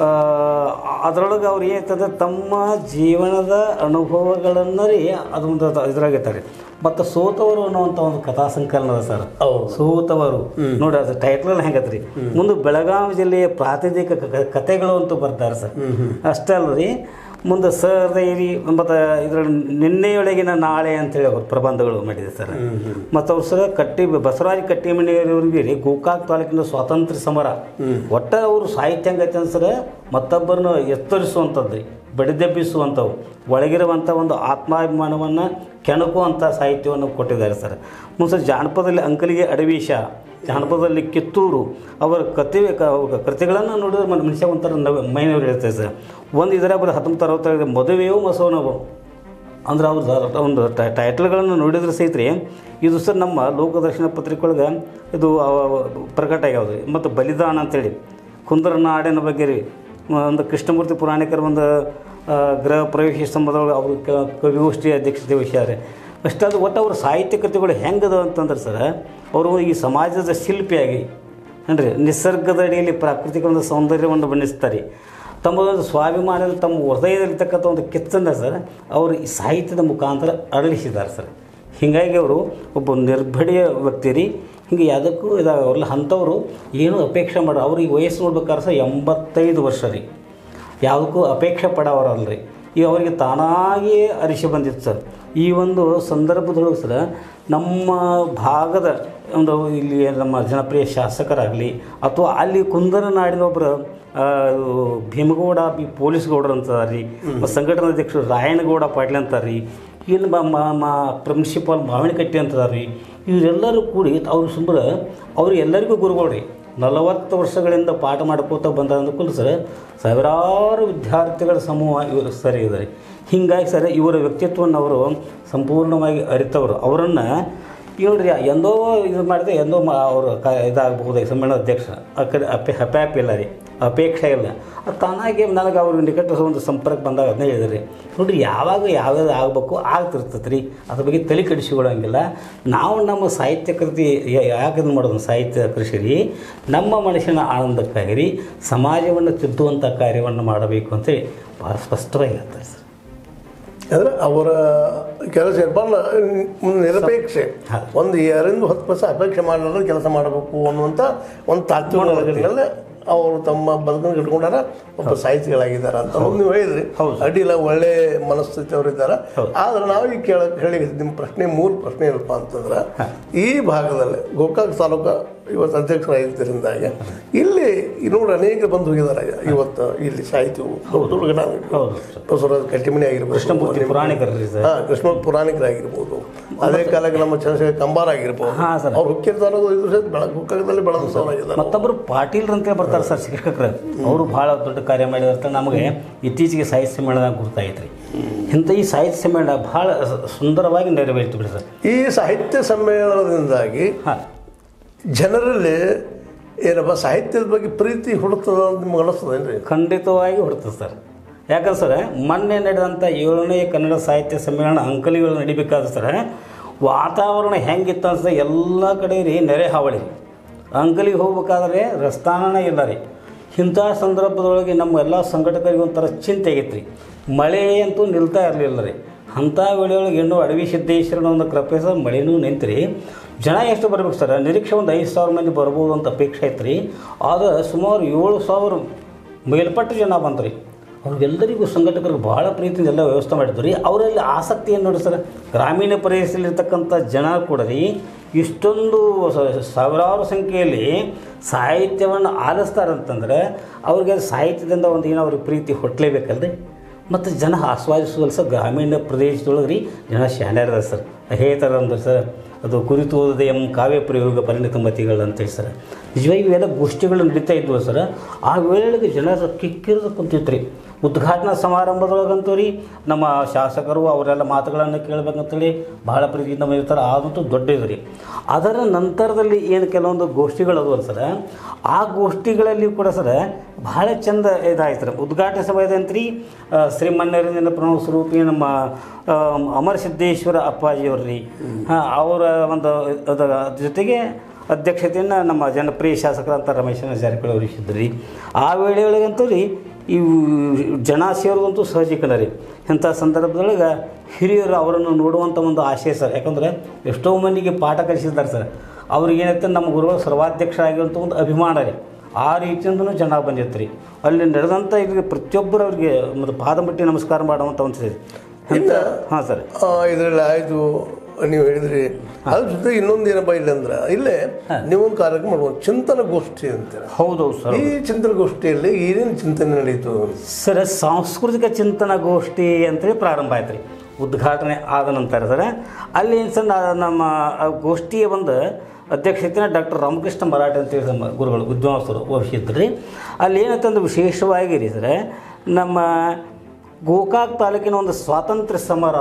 ಅದರೊಳಗೆ ಅವ್ರು ಏನಂತಂದ್ರೆ ತಮ್ಮ ಜೀವನದ ಅನುಭವಗಳನ್ನು ರೀ ಅದೊಂದು ಇದ್ರಾಗೈತಾರೆ ಮತ್ತು ಸೋತವರು ಅನ್ನುವಂಥ ಒಂದು ಕಥಾ ಸಂಕಲನ ಅದ ಸರ್
ಹೌದು
ಸೋತವರು ನೋಡಿ ಅದು ಟೈಟ್ಲ್ ಹೆಂಗತ್ರಿ ಮುಂದೆ ಬೆಳಗಾವಿ ಜಿಲ್ಲೆಯ ಪ್ರಾತಿನಿಧಿಕ ಕ- ಕಥೆಗಳು ಅಂತ ಬರ್ತಾರೆ ಸರ್ ಅಷ್ಟೇ ಅಲ್ರಿ ಮುಂದೆ ಸಹೃದಯರಿ ಮತ್ತು ಇದರಲ್ಲಿ ನಿನ್ನೆಯೊಳಗಿನ ನಾಳೆ ಅಂತೇಳಿ ಅವರು ಪ್ರಬಂಧಗಳು ಮಾಡಿದೆ ಸರ್ ಮತ್ತು ಅವ್ರು ಸಹ ಕಟ್ಟಿ ಬಸವರಾಜ ಕಟ್ಟಿಮನಿಯವರಿಗೆ ರೀ ಗೋಕಾಕ್ ತಾಲೂಕಿನ ಸ್ವಾತಂತ್ರ್ಯ ಸಮರ ಒಟ್ಟ ಅವರು ಸಾಹಿತ್ಯ ಹಂಗೈತೆ ಅನ್ಸರ ಮತ್ತೊಬ್ಬರನ್ನ ಎತ್ತರಿಸುವಂಥದ್ದು ರೀ ಬಡಿದೆಬ್ಬಿಸುವಂಥವು ಒಳಗಿರುವಂಥ ಒಂದು ಆತ್ಮಾಭಿಮಾನವನ್ನು ಕೆಣಕುವಂಥ ಸಾಹಿತ್ಯವನ್ನು ಕೊಟ್ಟಿದ್ದಾರೆ ಸರ್ ಮುಂದೆ ಜಾನಪದದಲ್ಲಿ ಅಂಕಲಿಗೆ ಅಡವೀಶ ಜಾನಪದದಲ್ಲಿ ಕಿತ್ತೂರು ಅವರ ಕತೆ ಕ- ಕೃತಿಗಳನ್ನು ನೋಡಿದ್ರೆ ಮನ್- ಮನುಷ್ಯ ಒಂಥರ ನವ ಮೈನವ್ರು ಹೇಳ್ತಾರೆ ಸರ್ ಒಂದು ಇದರ ಬರೀ ಹತ್ತೊಂಬತ್ತು ಅರವತ್ತೈದು ಮದುವೆಯೋ ಮಸವನವು ಅಂದ್ರೆ ಅವ್ರ ಒಂದು ಟೈ- ಟೈಟಲ್ಗಳನ್ನು ನೋಡಿದ್ರೆ ಸಹಿತ ರೀ ಇದು ಸರ್ ನಮ್ಮ ಲೋಕದರ್ಶನ ಪತ್ರಿಕೆ ಒಳಗೆ ಇದು ಅವ- ಪ್ರಕಟ ಆಗ್ಯಾವ್ದು ಮತ್ತು ಬಲಿದಾನ ಅಂತೇಳಿ ಕುಂದರ ನಾಡಿನ ಬಗ್ಗೆ ರೀ ಒಂದು ಕೃಷ್ಣಮೂರ್ತಿ ಪುರಾಣಿಕರ ಒಂದು ಆ, ಗೃಹ ಪ್ರವೇಶ ಸಂಬಂಧದೊಳಗೆ ಅವರು ಕ- ಕವಿಗೋಷ್ಠಿ ಅಧ್ಯಕ್ಷತೆ ವಹಿಸ್ಯಾರೆ ಅಷ್ಟಾದ ಒಟ್ಟು ಅವ್ರ ಸಾಹಿತ್ಯ ಕೃತಿಗಳು ಹೆಂಗದ ಅಂತಂದ್ರೆ ಸರ್ ಅವರು ಈ ಸಮಾಜದ ಶಿಲ್ಪಿಯಾಗಿ ಅಂದರೆ ನಿಸರ್ಗದ ಅಡಿಯಲ್ಲಿ ಪ್ರಾಕೃತಿಕ ಒಂದು ಸೌಂದರ್ಯವನ್ನು ಬಣ್ಣಿಸ್ತಾರೆ ತಮ್ಮ ಒಂದು ಸ್ವಾಭಿಮಾನದಲ್ಲಿ ತಮ್ಮ ಹೃದಯದಲ್ಲಿರ್ತಕ್ಕಂಥ ಒಂದು ಕಿಚ್ಚನ್ನು ಸರ್ ಅವರು ಈ ಸಾಹಿತ್ಯದ ಮುಖಾಂತರ ಅರಳಿಸಿದ್ದಾರೆ ಸರ್ ಹೀಗಾಗಿ ಅವರು ಒಬ್ಬ ನಿರ್ಭಡೆಯ ವ್ಯಕ್ತಿ ರೀ ಹಿಂಗೆ ಯಾವುದಕ್ಕೂ ಇದಾಗವ್ರಲ್ಲ ಅಂಥವ್ರು ಏನೂ ಅಪೇಕ್ಷೆ ಮಾಡೋ ಅವ್ರಿಗೆ ವಯಸ್ಸು ನೋಡ್ಬೇಕಾದ್ರೆ ಸಹ ಎಂಬತ್ತೈದು ವರ್ಷ ರೀ ಯಾವುದಕ್ಕೂ ಅಪೇಕ್ಷೆ ಪಡೋರಲ್ರಿ ಈಗ ಅವರಿಗೆ ತಾನಾಗಿಯೇ ಅರಿಶೆ ಬಂದಿತ್ತು ಸರ್ ಈ ಒಂದು ಸಂದರ್ಭದೊಳಗೆ ಸರ್ ನಮ್ಮ ಭಾಗದ ಒಂದು ಇಲ್ಲಿ ನಮ್ಮ ಜನಪ್ರಿಯ ಶಾಸಕರಾಗಲಿ ಅಥವಾ ಅಲ್ಲಿ ಕುಂದರ ನಾಡಿನ ಒಬ್ಬರು ಆ, ಭೀಮಗೌಡ ಬಿ ಪೊಲೀಸ್ ಗೌಡ್ರು ಅಂತಾರೆ ರೀ ಮತ್ತು ಸಂಘಟನಾ ಅಧ್ಯಕ್ಷರು ರಾಯಣಗೌಡ ಪಾಟೀಲ್ ಅಂತಾರೆ ರೀ ಇಲ್ಲಿ ಮ ಪ್ರಿನ್ಸಿಪಾಲ್ ಮಾವಿನಕಟ್ಟಿ ಅಂತದಾರ ರೀ ಇವರೆಲ್ಲರೂ ಕೂಡಿ ಅವ್ರು ಸುಂಬರ ಅವ್ರು ಎಲ್ಲರಿಗೂ ಗುರುಗಳು ರೀ ನಲವತ್ತು ವರ್ಷಗಳಿಂದ ಪಾಠ ಮಾಡ್ಕೋತ ಬಂದ ಅಂದ್ಕೊಂಡು ಸರ್ ಸಾವಿರಾರು ವಿದ್ಯಾರ್ಥಿಗಳ ಸಮೂಹ ಇವರು ಸರಿ ಇದ್ದಾರೆ ಹೀಗಾಗಿ ಸರ್ ಇವರ ವ್ಯಕ್ತಿತ್ವವನ್ನು ಅವರು ಸಂಪೂರ್ಣವಾಗಿ ಅರಿತವರು ಅವರನ್ನು ನೋಡ್ರಿ ಎಂದೋ ಇದು ಮಾಡಿದೆ ಎಂದೋ ಮಾ ಅವರು ಕ ಇದಾಗಬಹುದು ಸಮ್ಮೇಳನ ಅಧ್ಯಕ್ಷ ಆ ಕಡೆ ಅಪೆ ಹ್ಯಾಪಿ ಇಲ್ಲ ರೀ ಅಪೇಕ್ಷೆ ಇಲ್ಲ ಅದು ತಾನಾಗಿ ನನಗೆ ಅವ್ರ ನಿಕಟ ಒಂದು ಸಂಪರ್ಕ ಬಂದಾಗ ಅದನ್ನೇ ಹೇಳಿದ್ರಿ ನೋಡ್ರಿ ಯಾವಾಗ ಯಾವ್ಯಾವ್ದು ಆಗಬೇಕು ಆಗ್ತಿರ್ತೈತೆ ರೀ ಅದ್ರ ಬಗ್ಗೆ ತಲೆ ಕೆಡಿಸಿಕೊಳ್ಳೋಂಗಿಲ್ಲ ನಾವು ನಮ್ಮ ಸಾಹಿತ್ಯ ಕೃತಿ ಯಾ- ಯಾಕೆ ಇದನ್ನ ಮಾಡೋದು ಸಾಹಿತ್ಯ ಕೃಷಿ ರೀ ನಮ್ಮ ಮನುಷ್ಯನ ಆನಂದಕ್ಕಾಗಿ ರೀ ಸಮಾಜವನ್ನು ತಿದ್ದುವಂಥ ಕಾರ್ಯವನ್ನು ಮಾಡಬೇಕು ಅಂತೇಳಿ ಭಾಳ ಸ್ಪಷ್ಟವಾಗಿ ಹೇಳ್ತಾರೆ ಸರ್
ಅಂದ್ರೆ ಅವರ ಕೆಲಸ ಏನಪ್ಪ ಅಂದ್ರೆ ನ್- ನಿರಪೇಕ್ಷೆ
ಹಾ.
ಒಂದು ಎರಡರಿಂದ ಹತ್ತು ಪೈಸೆ ಅಪೇಕ್ಷೆ ಮಾಡಲಾರ್ದೆ ಕೆಲಸ ಮಾಡಬೇಕು ಅನ್ನುವಂಥ ಒಂದು ತಾತ್ವಿಕ ಅವರು ತಮ್ಮ ಬದುಕನ್ನು ಇಟ್ಕೊಂಡಾರ ಒಬ್ಬ ಸಾಹಿತಿಗಳಾಗಿದ್ದಾರೆ ಅಂತ ಒಂದು ನೀವು ಹೇಳಿದ್ರಿ
ಹೌದು.
ಅಡ್ಡಿಲ್ಲ ಒಳ್ಳೆ ಮನಸ್ಥಿತಿ ಅವರಿದ್ದಾರೆ
ಹೌದು.
ಆದ್ರೆ ನಾವು ಈಗ ಕೇಳ ಹೇಳಿ ನಿಮ್ಮ ಪ್ರಶ್ನೆ ಮೂರು ಪ್ರಶ್ನೆ ಏನಪ್ಪ ಅಂತಂದ್ರೆ ಈ ಭಾಗದಲ್ಲಿ ಗೋಕಾಕ್ ತಾಲೂಕು ಇವತ್ತು ಅಧ್ಯಕ್ಷರಾಗಿದ್ದರಿಂದಾಗಿ ಇಲ್ಲಿ ನೋಡಿ ಅನೇಕ ಬಂದು ಹೋಗಿದ್ದಾರೆ ಇವತ್ತು ಇಲ್ಲಿ ಸಾಹಿತ್ಯ ದೊಡ್ಡ
ಹೌದು
ಬಸವರಾಜ ಕಟ್ಟಿಮನಿ ಆಗಿರ್ಬೋದು
ಕೃಷ್ಣಮೂರ್ತಿ ಪುರಾಣಿಕರು ಸರ್
ಹಾ ಕೃಷ್ಣ ಪುರಾಣಿಕರಾಗಿರ್ಬೋದು ಅದೇ ಕಾಲಕ್ಕೆ ನಮ್ಮ ಚಂದ್ರಶೇಖರ ಕಂಬಾರ ಆಗಿರ್ಬೋದು
ಹಾಂ ಸರ್
ಅವ್ರು ಹುಕ್ಕಿರ್ತಾರೋ ಇದು ಸಹಿತ ಬೆಳಗ್ಗೆ ಹುಕ್ಕದಲ್ಲಿ ಬೆಳೆದವರಾಗಿದ್ದಾರೆ
ಮತ್ತೊಬ್ಬರು ಪಾಟೀಲ್ ಅಂತೇಳಿ ಬರ್ತಾರೆ ಸರ್ ಶಿಕ್ಷಕರು ಅವರು ಭಾಳ ದೊಡ್ಡ ಕಾರ್ಯ ಮಾಡಿದಾರೆ ನಮಗೆ ಇತ್ತೀಚೆಗೆ ಸಾಹಿತ್ಯ ಸಮ್ಮೇಳನ ಗುರ್ತಾಗೈತ್ರಿ ಇಂಥ ಈ ಸಾಹಿತ್ಯ ಸಮ್ಮೇಳನ ಭಾಳ ಸುಂದರವಾಗಿ ನೆರವೇರಿತು ಬಿಡಿ ಸರ್
ಈ ಸಾಹಿತ್ಯ ಸಮ್ಮೇಳನದಿಂದಾಗಿ
ಹಾಂ
ಜನರಲ್ಲಿ ಏನಪ್ಪ ಸಾಹಿತ್ಯದ ಬಗ್ಗೆ ಪ್ರೀತಿ ಹುಡುಕ್ತದ ಅಂತ ನಿಮ್ಗೆ ಅನಿಸ್ತದೇನ್ರಿ
ಖಂಡಿತವಾಗಿ ಹೊಡ್ತದೆ ಸರ್ ಯಾಕಂದ್ರೆ ಸರ್ ಮೊನ್ನೆ ನಡೆದಂಥ ಏಳನೇ ಕನ್ನಡ ಸಾಹಿತ್ಯ ಸಮ್ಮೇಳನ ಅಂಕಲಿಗಳು ನಡಿಬೇಕಾದ್ರೆ ಸರ್ ವಾತಾವರಣ ಹೆಂಗಿತ್ತು ಅನ್ಸ್ತದೆ ಎಲ್ಲ ಕಡೆ ರೀ ನೆರೆ ಹಾವಳಿ ಅಂಕಲಿಗೆ ಹೋಗ್ಬೇಕಾದ್ರೆ ರಸ್ತಾನ ಇಲ್ಲ ರೀ ಇಂಥ ಸಂದರ್ಭದೊಳಗೆ ನಮ್ಮ ಎಲ್ಲ ಸಂಘಟಕರಿಗೆ ಒಂಥರ ಚಿಂತೆ ಆಗೈತೆ ರೀ ಮಳೆ ಅಂತೂ ನಿಲ್ತಾ ಇರಲಿಲ್ಲ ರೀ ಅಂಥ ವೇಳೆಯೊಳಗೆ ಇನ್ನೂ ಅಡವಿ ಸಿದ್ದೇಶ್ವರನ ಒಂದು ಕೃಪೆ ಸರ್ ಮಳೆನೂ ನಿಂತ್ರಿ ಜನ ಎಷ್ಟು ಬರ್ಬೇಕು ಸರ್ ನಿರೀಕ್ಷೆ ಒಂದು ಐದು ಸಾವಿರ ಮಂದಿ ಬರ್ಬೋದು ಅಂತ ಅಪೇಕ್ಷೆ ಐತ್ರಿ ಆದ್ರೆ ಸುಮಾರು ಏಳು ಸಾವಿರ ಮೇಲ್ಪಟ್ಟು ಜನ ಬಂತ್ರಿ ಅವ್ರಿಗೆಲ್ಲರಿಗೂ ಸಂಘಟಕರಿಗೆ ಭಾಳ ಪ್ರೀತಿಯಿಂದ ಎಲ್ಲ ವ್ಯವಸ್ಥೆ ಮಾಡಿದ್ರು ರೀ ಅವರಲ್ಲಿ ಆಸಕ್ತಿ ಏನು ನೋಡಿ ಸರ್ ಗ್ರಾಮೀಣ ಪ್ರದೇಶದಲ್ಲಿರ್ತಕ್ಕಂಥ ಜನ ಕೂಡ ರೀ ಇಷ್ಟೊಂದು ಸ- ಸಾವಿರಾರು ಸಂಖ್ಯೆಯಲ್ಲಿ ಸಾಹಿತ್ಯವನ್ನು ಆಲಿಸ್ತಾರಂತಂದ್ರೆ ಅವ್ರಿಗೆ ಸಾಹಿತ್ಯದಿಂದ ಒಂದು ಏನೋ ಅವ್ರಿಗೆ ಪ್ರೀತಿ ಹೊಟ್ಲೇಬೇಕಲ್ರಿ ಮತ್ತು ಜನ ಆಸ್ವಾದಿಸುವಲ್ಲ ಸರ್ ಗ್ರಾಮೀಣ ಪ್ರದೇಶದೊಳಗೆ ರೀ ಜನ ಶಾಣ್ಯಾರದ ಸರ್ ಹೇಳ್ತಾರೆ ಅಂದ್ರೆ ಸರ್ ಅದು ಕುರಿತು ಓದದೆ ಎಂ ಕಾವ್ಯ ಪ್ರಯೋಗ ಪರಿಣಿತ ಮತಿಗಳು ಅಂತೇಳಿ ಸರ್ ನಿಜವಾಗಿ ಇವೆಲ್ಲ ಗೋಷ್ಠಿಗಳು ನಡೀತಾ ಇದ್ವು ಸರ್ ಆ ವೇಳೆಗೆ ಜನ ಕಿಕ್ಕಿರಿದು ಕುಂತಿತ್ತು ರೀ ಉದ್ಘಾಟನಾ ಸಮಾರಂಭದೊಳಗಂತೂ ರೀ ನಮ್ಮ ಶಾಸಕರು ಅವರೆಲ್ಲ ಮಾತುಗಳನ್ನು ಕೇಳಬೇಕಂತೇಳಿ ಬಹಳ ಪ್ರೀತಿಯಿಂದ ಇರ್ತಾರೆ ಅದಂತೂ ದೊಡ್ಡ ಇದು ರೀ ಅದರ ನಂತರದಲ್ಲಿ ಏನು ಕೆಲವೊಂದು ಗೋಷ್ಠಿಗಳು ಅದಾವಲ್ಲ ಸರ್ ಆ ಗೋಷ್ಠಿಗಳಲ್ಲಿ ಕೂಡ ಸರ್ ಭಾಳ ಚಂದ ಇದಾಯ್ತು ರೀ ಉದ್ಘಾಟನೆ ಸಮಯದಂತ್ರಿ ಶ್ರೀಮನ್ಯರಿಂದ ಪ್ರಣವ ಸ್ವರೂಪಿ ನಮ್ಮ ಆ, ಅಮರ ಸಿದ್ದೇಶ್ವರ ಅಪ್ಪಾಜಿಯವ್ರು ರೀ ಹಾಂ ಅವರ ಒಂದು ಅದರ ಜೊತೆಗೆ ಅಧ್ಯಕ್ಷತೆಯನ್ನು ನಮ್ಮ ಜನಪ್ರಿಯ ಶಾಸಕರಂತ ರಮೇಶನ ಜಾರಕಿಹೊಳಿ ಅವರು ಇದ್ದರು ರೀ ಆ ವೇಳೆಯೊಳಗಂತೂ ರೀ ಇವು ಜನ ಸೇರೋದಂತೂ ಸಹಜಿಕನ ರೀ ಇಂಥ ಸಂದರ್ಭದೊಳಗೆ ಹಿರಿಯರು ಅವರನ್ನು ನೋಡುವಂಥ ಒಂದು ಆಶೆ ಸರ್ ಯಾಕಂದರೆ ಎಷ್ಟೋ ಮಂದಿಗೆ ಪಾಠ ಕಲಿಸಿದ್ದಾರೆ ಸರ್ ಅವ್ರಿಗೇನೈತೆ ನಮ್ಮ ಗುರುಗಳು ಸರ್ವಾಧ್ಯಕ್ಷ ಆಗಿರುವಂಥ ಒಂದು ಅಭಿಮಾನ ರೀ ಆ ರೀತಿಯಿಂದನೂ ಜನ ಬಂದಿತ್ತು ರೀ ಅಲ್ಲಿ ನಡೆದಂಥ ಇಲ್ಲಿ ಪ್ರತಿಯೊಬ್ಬರು ಅವ್ರಿಗೆ ಒಂದು ಪಾದ ಮುಟ್ಟಿ ನಮಸ್ಕಾರ ಮಾಡುವಂಥ ಒಂದು
ಇನ್ನು
ಹಾಂ ಸರ್
ಇದರಲ್ಲಿ ಆಯಿತು ನೀವು ಹೇಳಿದ್ರಿ ಅದ್ರ ಜೊತೆ ಇನ್ನೊಂದು ಏನಪ್ಪ ಇಲ್ಲ ಅಂದ್ರೆ ಇಲ್ಲೇ ನೀವೊಂದು ಕಾರ್ಯಕ್ರಮ ಮಾಡುವ ಚಿಂತನ ಗೋಷ್ಠಿ ಅಂತೀರ
ಹೌದೌದು ಸರ್
ಈ ಚಿಂತನ ಗೋಷ್ಠಿಯಲ್ಲಿ ಏನೇನು ಚಿಂತನೆ ನಡೀತು
ಸರ್ ಸಾಂಸ್ಕೃತಿಕ ಚಿಂತನ ಗೋಷ್ಠಿ ಅಂತೇಳಿ ಪ್ರಾರಂಭ ಆಯ್ತು ರೀ ಉದ್ಘಾಟನೆ ಆದ ನಂತರ ಸರ್ ಅಲ್ಲಿ ಏನು ಸರ್ ನಾ- ನಮ್ಮ ಆ ಗೋಷ್ಠಿಯ ಒಂದು ಅಧ್ಯಕ್ಷತೆನ ಡಾಕ್ಟರ್ ರಾಮಕೃಷ್ಣ ಮರಾಠೆ ಅಂತೇಳಿ ನಮ್ಮ ಗುರುಗಳು ವಿದ್ವಾಂಸರು ವಹಿಸಿದ್ರು ರೀ ಅಲ್ಲಿ ಏನಂತಂದ್ರೆ ವಿಶೇಷವಾಗಿ ರೀ ಸರ್ ನಮ್ಮ ಗೋಕಾಕ್ ತಾಲೂಕಿನ ಒಂದು ಸ್ವಾತಂತ್ರ್ಯ ಸಮರ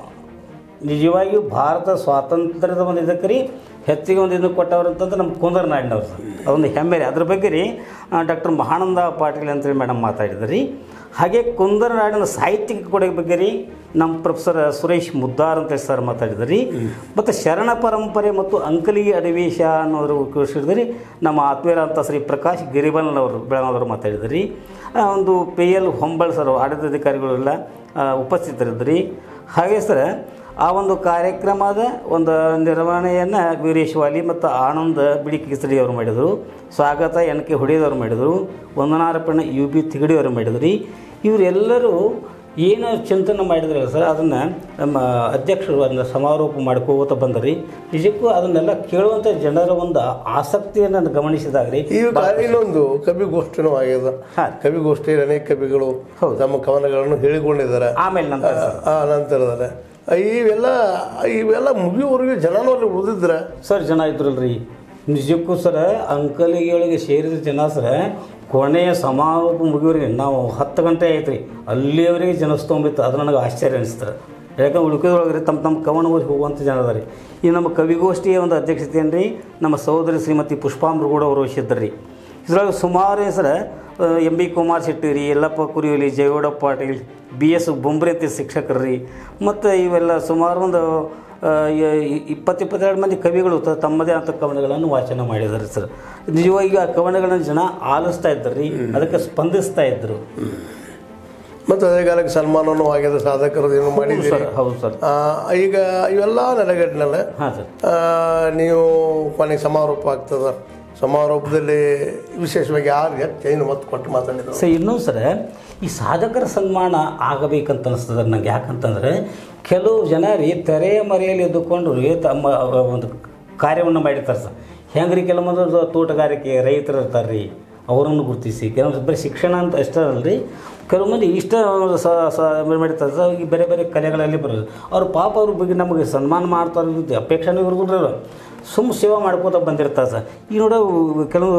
ನಿಜವಾಗಿಯೂ ಭಾರತ ಸ್ವಾತಂತ್ರ್ಯದ ಒಂದು ಇದಕ್ಕೆ ರೀ ಹೆಚ್ಚಿಗೆ ಒಂದು ಇದನ್ನು ಕೊಟ್ಟವ್ರು ಅಂತಂದ್ರೆ ನಮ್ಮ ಕುಂದರ್ ನಾಡಿನವ್ರು ಸರ್ ಅದೊಂದು ಹೆಮ್ಮೆ ರೀ ಅದ್ರ ಬಗ್ಗೆ ರೀ ಡಾಕ್ಟರ್ ಮಹಾನಂದ ಪಾಟೀಲ್ ಅಂತೇಳಿ ಮೇಡಮ್ ಮಾತಾಡಿದ್ರು ರೀ ಹಾಗೆ ಕುಂದರ ನಾಡಿನ ಸಾಹಿತ್ಯಿಕ ಕೊಡುಗೆ ಬಗ್ಗೆ ರೀ ನಮ್ಮ ಪ್ರೊಫೆಸರ್ ಸುರೇಶ್ ಮುದ್ದಾರ್ ಅಂತ ಸರ್ ಮಾತಾಡಿದ್ರು ರೀ ಮತ್ತು ಶರಣ ಪರಂಪರೆ ಮತ್ತು ಅಂಕಲಿ ಅಡಿವೇಶ ಅನ್ನೋದ್ರ ಕುರಿಸಿದ್ರು ರೀ ನಮ್ಮ ಆತ್ಮೀಯರಂತ ಶ್ರೀ ಪ್ರಕಾಶ್ ಗಿರಿಬಲ್ನವರು ಬೆಳಗಾವದವರು ಮಾತಾಡಿದ್ರು ರೀ ಆ, ಒಂದು ಪಿ ಎಲ್ ಹೊಂಬಳ್ ಸರ್ ಆಡಳಿತಾಧಿಕಾರಿಗಳೆಲ್ಲ ಆ, ಉಪಸ್ಥಿತರಿದ್ದರು ರೀ ಹಾಗೆ ಸರ್ ಆ ಒಂದು ಕಾರ್ಯಕ್ರಮದ ಒಂದು ನಿರ್ವಹಣೆಯನ್ನು ವೀರೇಶ್ ವಾಲಿ ಮತ್ತು ಆನಂದ್ ಬಿಡಿ ಕಿಸಡಿ ಅವರು ಮಾಡಿದರು ಸ್ವಾಗತ ಎನ್ ಕೆ ಹುಡಿಯದವ್ರು ಮಾಡಿದರು ವಂದನಾರ್ಪಣೆ ಯು ಬಿ ತಿಗಡಿಯವರು ಮಾಡಿದ್ರು ರೀ ಇವರೆಲ್ಲರೂ ಏನು ಚಿಂತನೆ ಮಾಡಿದ್ರಲ್ಲ ಸರ್ ಅದನ್ನು ನಮ್ಮ ಅಧ್ಯಕ್ಷರು ಅದನ್ನ ಸಮಾರೋಪ ಮಾಡ್ಕೋತ ಬಂದ್ರಿ ನಿಜಕ್ಕೂ ಅದನ್ನೆಲ್ಲ ಕೇಳುವಂಥ ಜನರ ಒಂದು ಆಸಕ್ತಿಯನ್ನು ಗಮನಿಸಿದಾಗ ರೀ
ಈ ಕಾರ್ಯ ಇನ್ನೊಂದು ಕವಿ ಗೋಷ್ಠಿನೂ ಆಗ್ಯದ
ಹಾಂ.
ಕವಿ ಗೋಷ್ಠಿಯಲ್ಲಿ ಅನೇಕ ಕವಿಗಳು ತಮ್ಮ ಕವನಗಳನ್ನು ಹೇಳಿಕೊಂಡಿದ್ದಾರೆ
ಆಮೇಲೆ ನಂತರ ಸರ್
ಆ ನಂತರದಲ್ಲಿ ಇವೆಲ್ಲ ಇವೆಲ್ಲ ಮುಗಿಯುವವರೆಗೆ ಜನನೂ ಅಲ್ಲಿ ಉಳಿದಿದ್ರೆ
ಸರ್ ಜನ ಇದ್ರಲ್ರಿ ನಿಜಕ್ಕೂ ಸರ ಅಂಕಲಿಗಳಿಗೆ ಸೇರಿದ ಜನ ಸರ ಕೊನೆಯ ಸಮಾರೋಪ ಮುಗಿಯೋರಿಗೆ ನಾವು ಹತ್ತು ಗಂಟೆ ಆಯ್ತು ರೀ ಅಲ್ಲಿಯವರೆಗೆ ಜನಸ್ತೊಂಬಿತ್ತು ಅದು ನನಗೆ ಆಶ್ಚರ್ಯ ಅನಿಸ್ತಾರೆ ಯಾಕಂದ್ರೆ ಉಳ್ಕಿದೊಳಗೆ ತಮ್ಮ ತಮ್ಮ ಕವನ ಓದಿ ಹೋಗುವಂಥ ಜನ ಅದ ರೀ ಈ ನಮ್ಮ ಕವಿಗೋಷ್ಠಿಯ ಒಂದು ಅಧ್ಯಕ್ಷತೆ ಏನು ರೀ ನಮ್ಮ ಸಹೋದರಿ ಶ್ರೀಮತಿ ಪುಷ್ಪಾಂಬ್ರಗೌಡ ಅವರು ವಹಿಸಿದ್ರು ರೀ ಇದ್ರೊಳಗೆ ಸುಮಾರು ಹೆಸರು ಎಂ ಬಿ ಕುಮಾರ್ ಶೆಟ್ಟಿ ರೀ ಯಲ್ಲಪ್ಪ ಕುರಿಯಲಿ ಜಯಗೌಡ ಪಾಟೀಲ್ ಬಿ ಎಸ್ ಬೊಂಬ್ರೆತಿ ಶಿಕ್ಷಕರು ರೀ ಮತ್ತು ಇವೆಲ್ಲ ಸುಮಾರು ಒಂದು ಆ, ಯ- ಇಪ್ಪತ್ತು ಇಪ್ಪತ್ತೆರಡು ಮಂದಿ ಕವಿಗಳು ತ- ತಮ್ಮದೇ ಆದ ಕವನಗಳನ್ನು ವಾಚನ ಮಾಡಿದ್ದಾರೆ ಸರ್ ನಿಜವಾಗಿ ಆ ಕವನಗಳನ್ನು ಜನ ಆಲಿಸ್ತಾ ಇದ್ದಾರೆ ರೀ ಅದಕ್ಕೆ ಸ್ಪಂದಿಸ್ತಾ ಇದ್ದರು
ಮತ್ತು ಅದೇ ಕಾಲಕ್ಕೆ ಸನ್ಮಾನನೂ ಆಗ್ಯದ ಸಾಧಕರು ಏನು ಮಾಡಿದ್ದೀರಿ
ಸರ್ ಹೌದು ಸರ್
ಆ, ಈಗ ಇವೆಲ್ಲ ನೆಲೆಗಟ್ಟಿನಲ್ಲ
ಹಾಂ ಸರ್
ನೀವು ಕೊನೆಗೆ ಸಮಾರೋಪ ಆಗ್ತದ ಸಮಾರೋಪದಲ್ಲಿ ವಿಶೇಷವಾಗಿ ಯಾರು ಹೆಚ್ಚು ಏನು ಮತ್ತು ಕೊಟ್ಟು ಮಾತಾಡಿದ್ರು
ಸರ್ ಇನ್ನೊಂದು ಸರ ಈ ಸಾಧಕರ ಸನ್ಮಾನ ಆಗಬೇಕಂತ ಅನಿಸ್ತದೆ ನಂಗೆ ಯಾಕಂತಂದರೆ ಕೆಲವು ಜನ ರೀ ತೆರೆಯ ಮರೆಯಲ್ಲಿ ಎದ್ದುಕೊಂಡು ರೀ ತಮ್ಮ ಒಂದು ಕಾರ್ಯವನ್ನು ಮಾಡಿರ್ತಾರೆ ಸರ್ ಹೆಂಗ್ರಿ ಕೆಲವೊಂದು ತೋಟಗಾರಿಕೆ ರೈತರು ಇರ್ತಾರೆ ರೀ ಅವರನ್ನು ಗುರುತಿಸಿ ಕೆಲವೊಂದು ಬರೀ ಶಿಕ್ಷಣ ಅಂತ ಅಷ್ಟೇ ಅಲ್ರಿ ಕೆಲವೊಂದು ಇಷ್ಟ ಸ ಸ ಮಾಡ್ತಾರೆ ಸರ್ ಈ ಬೇರೆ ಬೇರೆ ಕಲೆಗಳಲ್ಲಿ ಬರೋದು ಅವ್ರು ಪಾಪ ಅವ್ರ ಬಗ್ಗೆ ನಮಗೆ ಸನ್ಮಾನ ಮಾಡ್ತಾರೆ ಇದು ಅಪೇಕ್ಷೆನೂ ಇರೋದಿಲ್ಲ ಸುಮ್ಮ ಸೇವಾ ಮಾಡ್ಕೋತ ಬಂದಿರ್ತಾರೆ ಸರ್ ಈಗ ನೋಡೋ ಕೆಲವು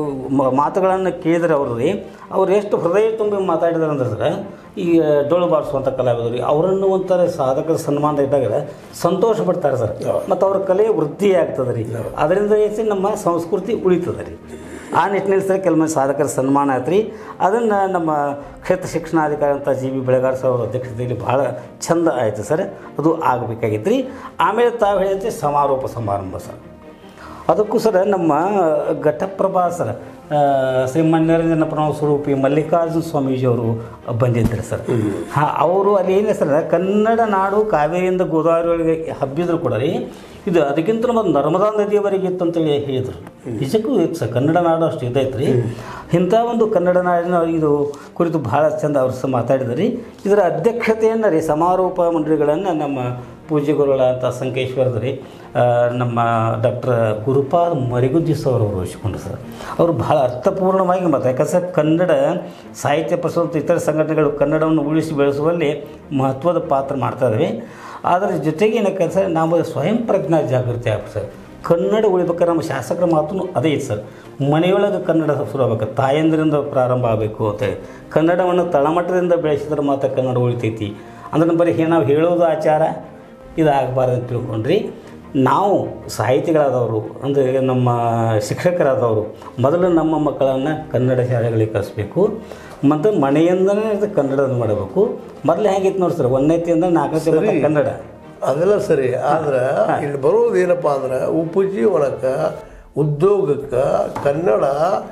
ಮ- ಮಾತುಗಳನ್ನು ಕೇಳಿದ್ರೆ ಅವರು ರೀ ಅವ್ರು ಎಷ್ಟು ಹೃದಯ ತುಂಬಿ ಮಾತಾಡಿದಾರೆ ಅಂದ್ರೆ ಸರ್ ಈ ಡೊಳ್ಳು ಬಾರಿಸುವಂಥ ಕಲಾವಿದರು ರೀ ಅವರನ್ನು ಒಂಥರ ಸಾಧಕರ ಸನ್ಮಾನ ಇದ್ದಾಗ ಸಂತೋಷ ಪಡ್ತಾರೆ ಸರ್ ಮತ್ತು ಅವ್ರ ಕಲೆ ವೃದ್ಧಿ ಆಗ್ತದೆ ರೀ ಅದರಿಂದ ಹೆಚ್ಚು ನಮ್ಮ ಸಂಸ್ಕೃತಿ ಉಳಿತದೆ ರೀ ಆ ನಿಟ್ಟಿನಲ್ಲಿ ಸರ್ ಕೆಲವೊಂದು ಸಾಧಕರ ಸನ್ಮಾನ ಆಯ್ತು ರೀ ಅದನ್ನು ನಮ್ಮ ಕ್ಷೇತ್ರ ಶಿಕ್ಷಣಾಧಿಕಾರಿ ಅಂತ ಜಿ ಬಿ ಬೆಳಗಾರ್ ಸರ್ ಅವ್ರ ಅಧ್ಯಕ್ಷತೆಯಲ್ಲಿ ಭಾಳ ಚಂದ ಆಯಿತು ಸರ್ ಅದು ಆಗಬೇಕಾಗಿತ್ತು ರೀ ಆಮೇಲೆ ತಾವು ಹೇಳಿದಂತೆ ಸಮಾರೋಪ ಸಮಾರಂಭ ಸರ್ ಅದಕ್ಕೂ ಸರ ನಮ್ಮ ಘಟಪ್ರಭಾ ಸರ್ ಆ, ಶ್ರೀ ಮನ್ಯರಂಜನ ಪ್ರಣವ ಸ್ವರೂಪಿ ಮಲ್ಲಿಕಾರ್ಜುನ ಸ್ವಾಮೀಜಿಯವರು ಬಂದಿದ್ದರು ಸರ್ ಹಾಂ ಅವರು ಅಲ್ಲಿ ಏನಿದೆ ಸರ್ ಕನ್ನಡ ನಾಡು ಕಾವೇರಿಯಿಂದ ಗೋದಾವರಿ ಒಳಗೆ ಹಬ್ಬಿದ್ರು ಕೂಡ ರೀ ಇದು ಅದಕ್ಕಿಂತ ಒಂದು ನರ್ಮದಾ ನದಿಯವರೆಗೆ ಇತ್ತು ಅಂತೇಳಿ ಹೇಳಿದರು ನಿಜಕ್ಕೂ ಇತ್ತು ಸರ್ ಕನ್ನಡ ನಾಡು ಅಷ್ಟು ಇದೈತೆ ರೀ ಇಂಥ ಒಂದು ಕನ್ನಡ ನಾಡಿನ ಇದು ಕುರಿತು ಭಾಳ ಚಂದ ಅವ್ರು ಸಹ ಮಾತಾಡಿದ್ರು ರೀ ಇದರ ಅಧ್ಯಕ್ಷತೆಯನ್ನು ರೀ ಸಮಾರೋಪ ಮಂಡಳಿಗಳನ್ನು ನಮ್ಮ ಪೂಜ್ಯಗುರುಗಳ ಅಂತ ಸಂಕೇಶ್ವರದ ರೀ ಆ, ನಮ್ಮ ಡಾಕ್ಟರ್ ಗುರುಪಾಲ್ ಮರಿಗುದ್ದಿ ಸರ್ ಅವರು ವಹಿಸಿಕೊಂಡ್ರು ಸರ್ ಅವರು ಬಹಳ ಅರ್ಥಪೂರ್ಣವಾಗಿ ಮತ್ತು ಯಾಕಂದ್ರೆ ಸರ್ ಕನ್ನಡ ಸಾಹಿತ್ಯ ಪರಿಷತ್ ಇತರ ಸಂಘಟನೆಗಳು ಕನ್ನಡವನ್ನು ಉಳಿಸಿ ಬೆಳೆಸುವಲ್ಲಿ ಮಹತ್ವದ ಪಾತ್ರ ಮಾಡ್ತಾ ಇದ್ದಾವೆ ಅದರ ಜೊತೆಗೆ ಏನಕ್ಕೆ ಸರ್ ನಾವು ಸ್ವಯಂ ಪ್ರಜ್ಞಾ ಜಾಗೃತಿ ಆಗ್ಬೇಕು ಸರ್ ಕನ್ನಡ ಉಳಿಬೇಕಾದ್ರೆ ನಮ್ಮ ಶಾಸಕರ ಮಾತು ಅದೇ ಇತ್ತು ಸರ್ ಮನೆಯೊಳಗೆ ಕನ್ನಡ ಶುರು ಆಗ್ಬೇಕು ತಾಯಂದ್ರಿಂದ ಪ್ರಾರಂಭ ಆಗಬೇಕು ಅಂತೇಳಿ ಕನ್ನಡವನ್ನು ತಳಮಟ್ಟದಿಂದ ಬೆಳೆಸಿದ್ರೆ ಮಾತ್ರ ಕನ್ನಡ ಉಳಿತೈತಿ ಅಂದ್ರೆ ಬರೀ ಹೇ- ನಾವು ಹೇಳೋದು ಆಚಾರ ಇದಾಗಬಾರ್ದು ಅಂತ ತಿಳ್ಕೊಂಡ್ರಿ ನಾವು ಸಾಹಿತಿಗಳಾದವರು ಅಂದರೆ ನಮ್ಮ ಶಿಕ್ಷಕರಾದವರು ಮೊದಲು ನಮ್ಮ ಮಕ್ಕಳನ್ನು ಕನ್ನಡ ಶಾಲೆಗಳಿಗೆ ಕಳಿಸ್ಬೇಕು ಮತ್ತು ಮನೆಯಿಂದನೇ ಇದು ಕನ್ನಡವನ್ನು ಮಾಡಬೇಕು ಮೊದಲು ಹೇಗಿತ್ತು ನೋಡಿ ಸರ್ ಒಂದನೇತಿಯಿಂದ ನಾಲ್ಕನೇ ಮಟ್ಟ ಕನ್ನಡ
ಅದೆಲ್ಲ ಸರಿ ಆದ್ರೆ ಇಲ್ಲಿ ಬರೋದು ಏನಪ್ಪ ಅಂದ್ರೆ ಉಪಜೀವನಕ್ಕೆ ಉದ್ಯೋಗಕ್ಕೆ ಕನ್ನಡ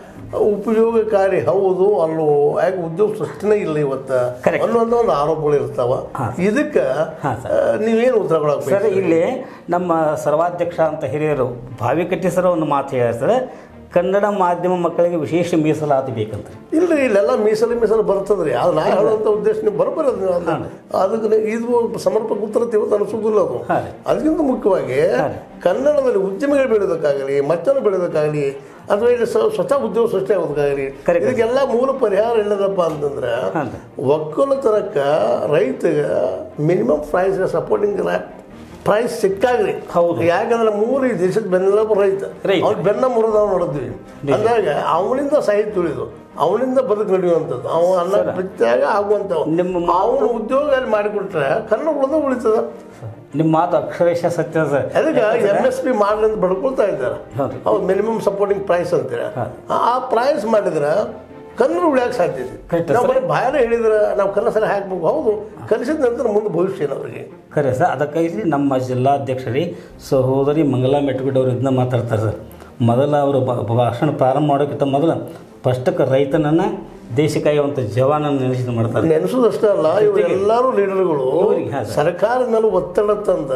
ಉಪಯೋಗಕಾರಿ ಹೌದು ಅಲ್ಲೋ ಯಾಕೆ ಉದ್ಯೋಗ ಸೃಷ್ಟಿನೇ ಇಲ್ಲ ಇವತ್ತು
Correct.
ಅನ್ನೋದು ಒಂದು ಆರೋಪಗಳು ಇರ್ತಾವ ಇದಕ್ಕೆ
ಹಾಂ,
ನೀವೇನು ಉತ್ತರ ಕೊಡಕ್ಕೆ
ಸರ್ ಇಲ್ಲಿ ನಮ್ಮ ಸರ್ವಾಧ್ಯಕ್ಷ ಅಂತ ಹಿರಿಯರು ಭಾವಿಕಟ್ಟಿ ಸರ್ ಒಂದು ಮಾತು ಹೇಳ್ಯಾರ ಸರ್ ಕನ್ನಡ ಮಾಧ್ಯಮ ಮಕ್ಕಳಿಗೆ ವಿಶೇಷ ಮೀಸಲಾತಿ ಬೇಕಂತ
ಇಲ್ರಿ ಇಲ್ಲೆಲ್ಲ ಮೀಸಲು ಮೀಸಲು ಬರ್ತದ್ರಿ ಅದು ನಾ ಹೇಳುವಂಥ ಉದ್ದೇಶ ನೀವು ಬರೋಬ್ಬರಿ ಅದು ಅದು- ಅದಕ್ಕೆ ನೀವು ಇದು ಸಮರ್ಪಕ ಉತ್ತರ ಇವತ್ತು ಅನಿಸೋದಿಲ್ಲ ಅದು
ಹಾಂ ರೀ.
ಅದಕ್ಕಿಂತ ಮುಖ್ಯವಾಗಿ ಕನ್ನಡದಲ್ಲಿ ಉದ್ಯಮಿಗಳು ಬೆಳೆಯೋದಕ್ಕಾಗಲಿ ಮತ್ತೊಂದು ಬೆಳೆಯೋದಕ್ಕಾಗಲಿ ಅಥವಾ ಇಲ್ಲಿ ಸ್ವ- ಸ್ವತಃ ಉದ್ಯೋಗ ಸೃಷ್ಟಿ ಆಗೋದಕ್ಕಾಗಲಿ
Correct.
ಇದಕ್ಕೆಲ್ಲ ಮೂಲ ಪರಿಹಾರ ಎಲ್ಲದಪ್ಪ ಅಂತಂದ್ರೆ
ಹಾಂ ರೀ.
ಒಕ್ಕಲತನಕ್ಕೆ ರೈತಗೆ ಮಿನಿಮಮ್ ಪ್ರೈಸ್ ಸಪೋರ್ಟಿಂಗ್ ಪ್ರೈಸ್ ಸಿಕ್ಕಾಗ್ರಿ
ಹೌದು.
ಯಾಕಂದ್ರೆ ಮೂರು ಈ ದೇಶದ ಬೆನ್ನೆಲುಬು ರೈತ
ರೈತ.
ಅವ್ನು ಬೆನ್ನ ಮುರಿದವ್ ನೋಡಿದ್ವಿ ಅಂದಾಗ ಅವನಿಂದ ಸಾಹಿತ್ಯ ಉಳಿದು ಅವನಿಂದ ಬದುಕು ನಡೆಯುವಂಥದ್ದು ಅವ ಅನ್ನ ಪ್ರತ್ಯಾಗ ಆಗುವಂಥವು
ನಿಮ್ಮ
ಅವನು ಉದ್ಯೋಗ ಅಲ್ಲಿ ಮಾಡಿಕೊಟ್ರೆ ಕನ್ನಡ ಉಳಿದ ಉಳಿತದ
ನಿಮ್ಮ ಮಾತು ಅಕ್ಷರಶಃ ಸತ್ಯ ಸರ್
ಅದಕ್ಕೆ ಎಮ್ ಎಸ್ ಪಿ ಮಾಡ್ರಿ ಅಂತ ಬಡ್ಕೊಳ್ತಾ ಇದ್ದಾರೆ
ಹೌದು.
ಅವ್ರು ಮಿನಿಮಮ್ ಸಪೋರ್ಟಿಂಗ್ ಪ್ರೈಸ್ ಅಂತೀರ ಆ ಪ್ರೈಸ್ ಮಾಡಿದ್ರೆ ಕನ್ನಡ ಉಳಿಯಕ್ಕೆ ಸಾಧ್ಯ ಇದೆ
Correct,
ನಾವು ಬರೀ ಬಾಯಾರೆ ಹೇಳಿದ್ರೆ ನಾವು ಕನ್ನಡ ಸಲ ಹಾಕ್ಬೇಕು ಹೌದು ಕಲಿಸಿದ ನಂತರ ಮುಂದೆ ಭವಿಷ್ಯ ಏನು ಅವರಿಗೆ
ಖರೆ ಸರ್ ಅದಕ್ಕಾಗಿ ನಮ್ಮ ಜಿಲ್ಲಾಧ್ಯಕ್ಷರಿ ಸಹೋದರಿ ಮಂಗಲಾ ಮೆಟ್ಗುಡ್ ಅವರು ಇದನ್ನ ಮಾತಾಡ್ತಾರೆ ಸರ್ ಮೊದಲ ಅವರು ಬ- ಭಾಷಣ ಪ್ರಾರಂಭ ಮಾಡೋಕ್ಕಿಂತ ಮೊದಲು ಫಸ್ಟಕ್ಕೆ ರೈತನನ್ನು ದೇಶಕ್ಕಾಗಿರುವಂಥ ಜವಾನನ್ನು ನೆನೆಸಿ ಮಾಡ್ತಾರೆ
ನೆನೆಸೋದಷ್ಟೇ ಅಲ್ಲ ಇವರು ಎಲ್ಲರೂ ಲೀಡರ್ಗಳು
ಇವ್ರಿಗೆ ಹಾಂ ಸರ್.
ಸರ್ಕಾರದ ಮೇಲೆ ಒತ್ತಡ ತಂದ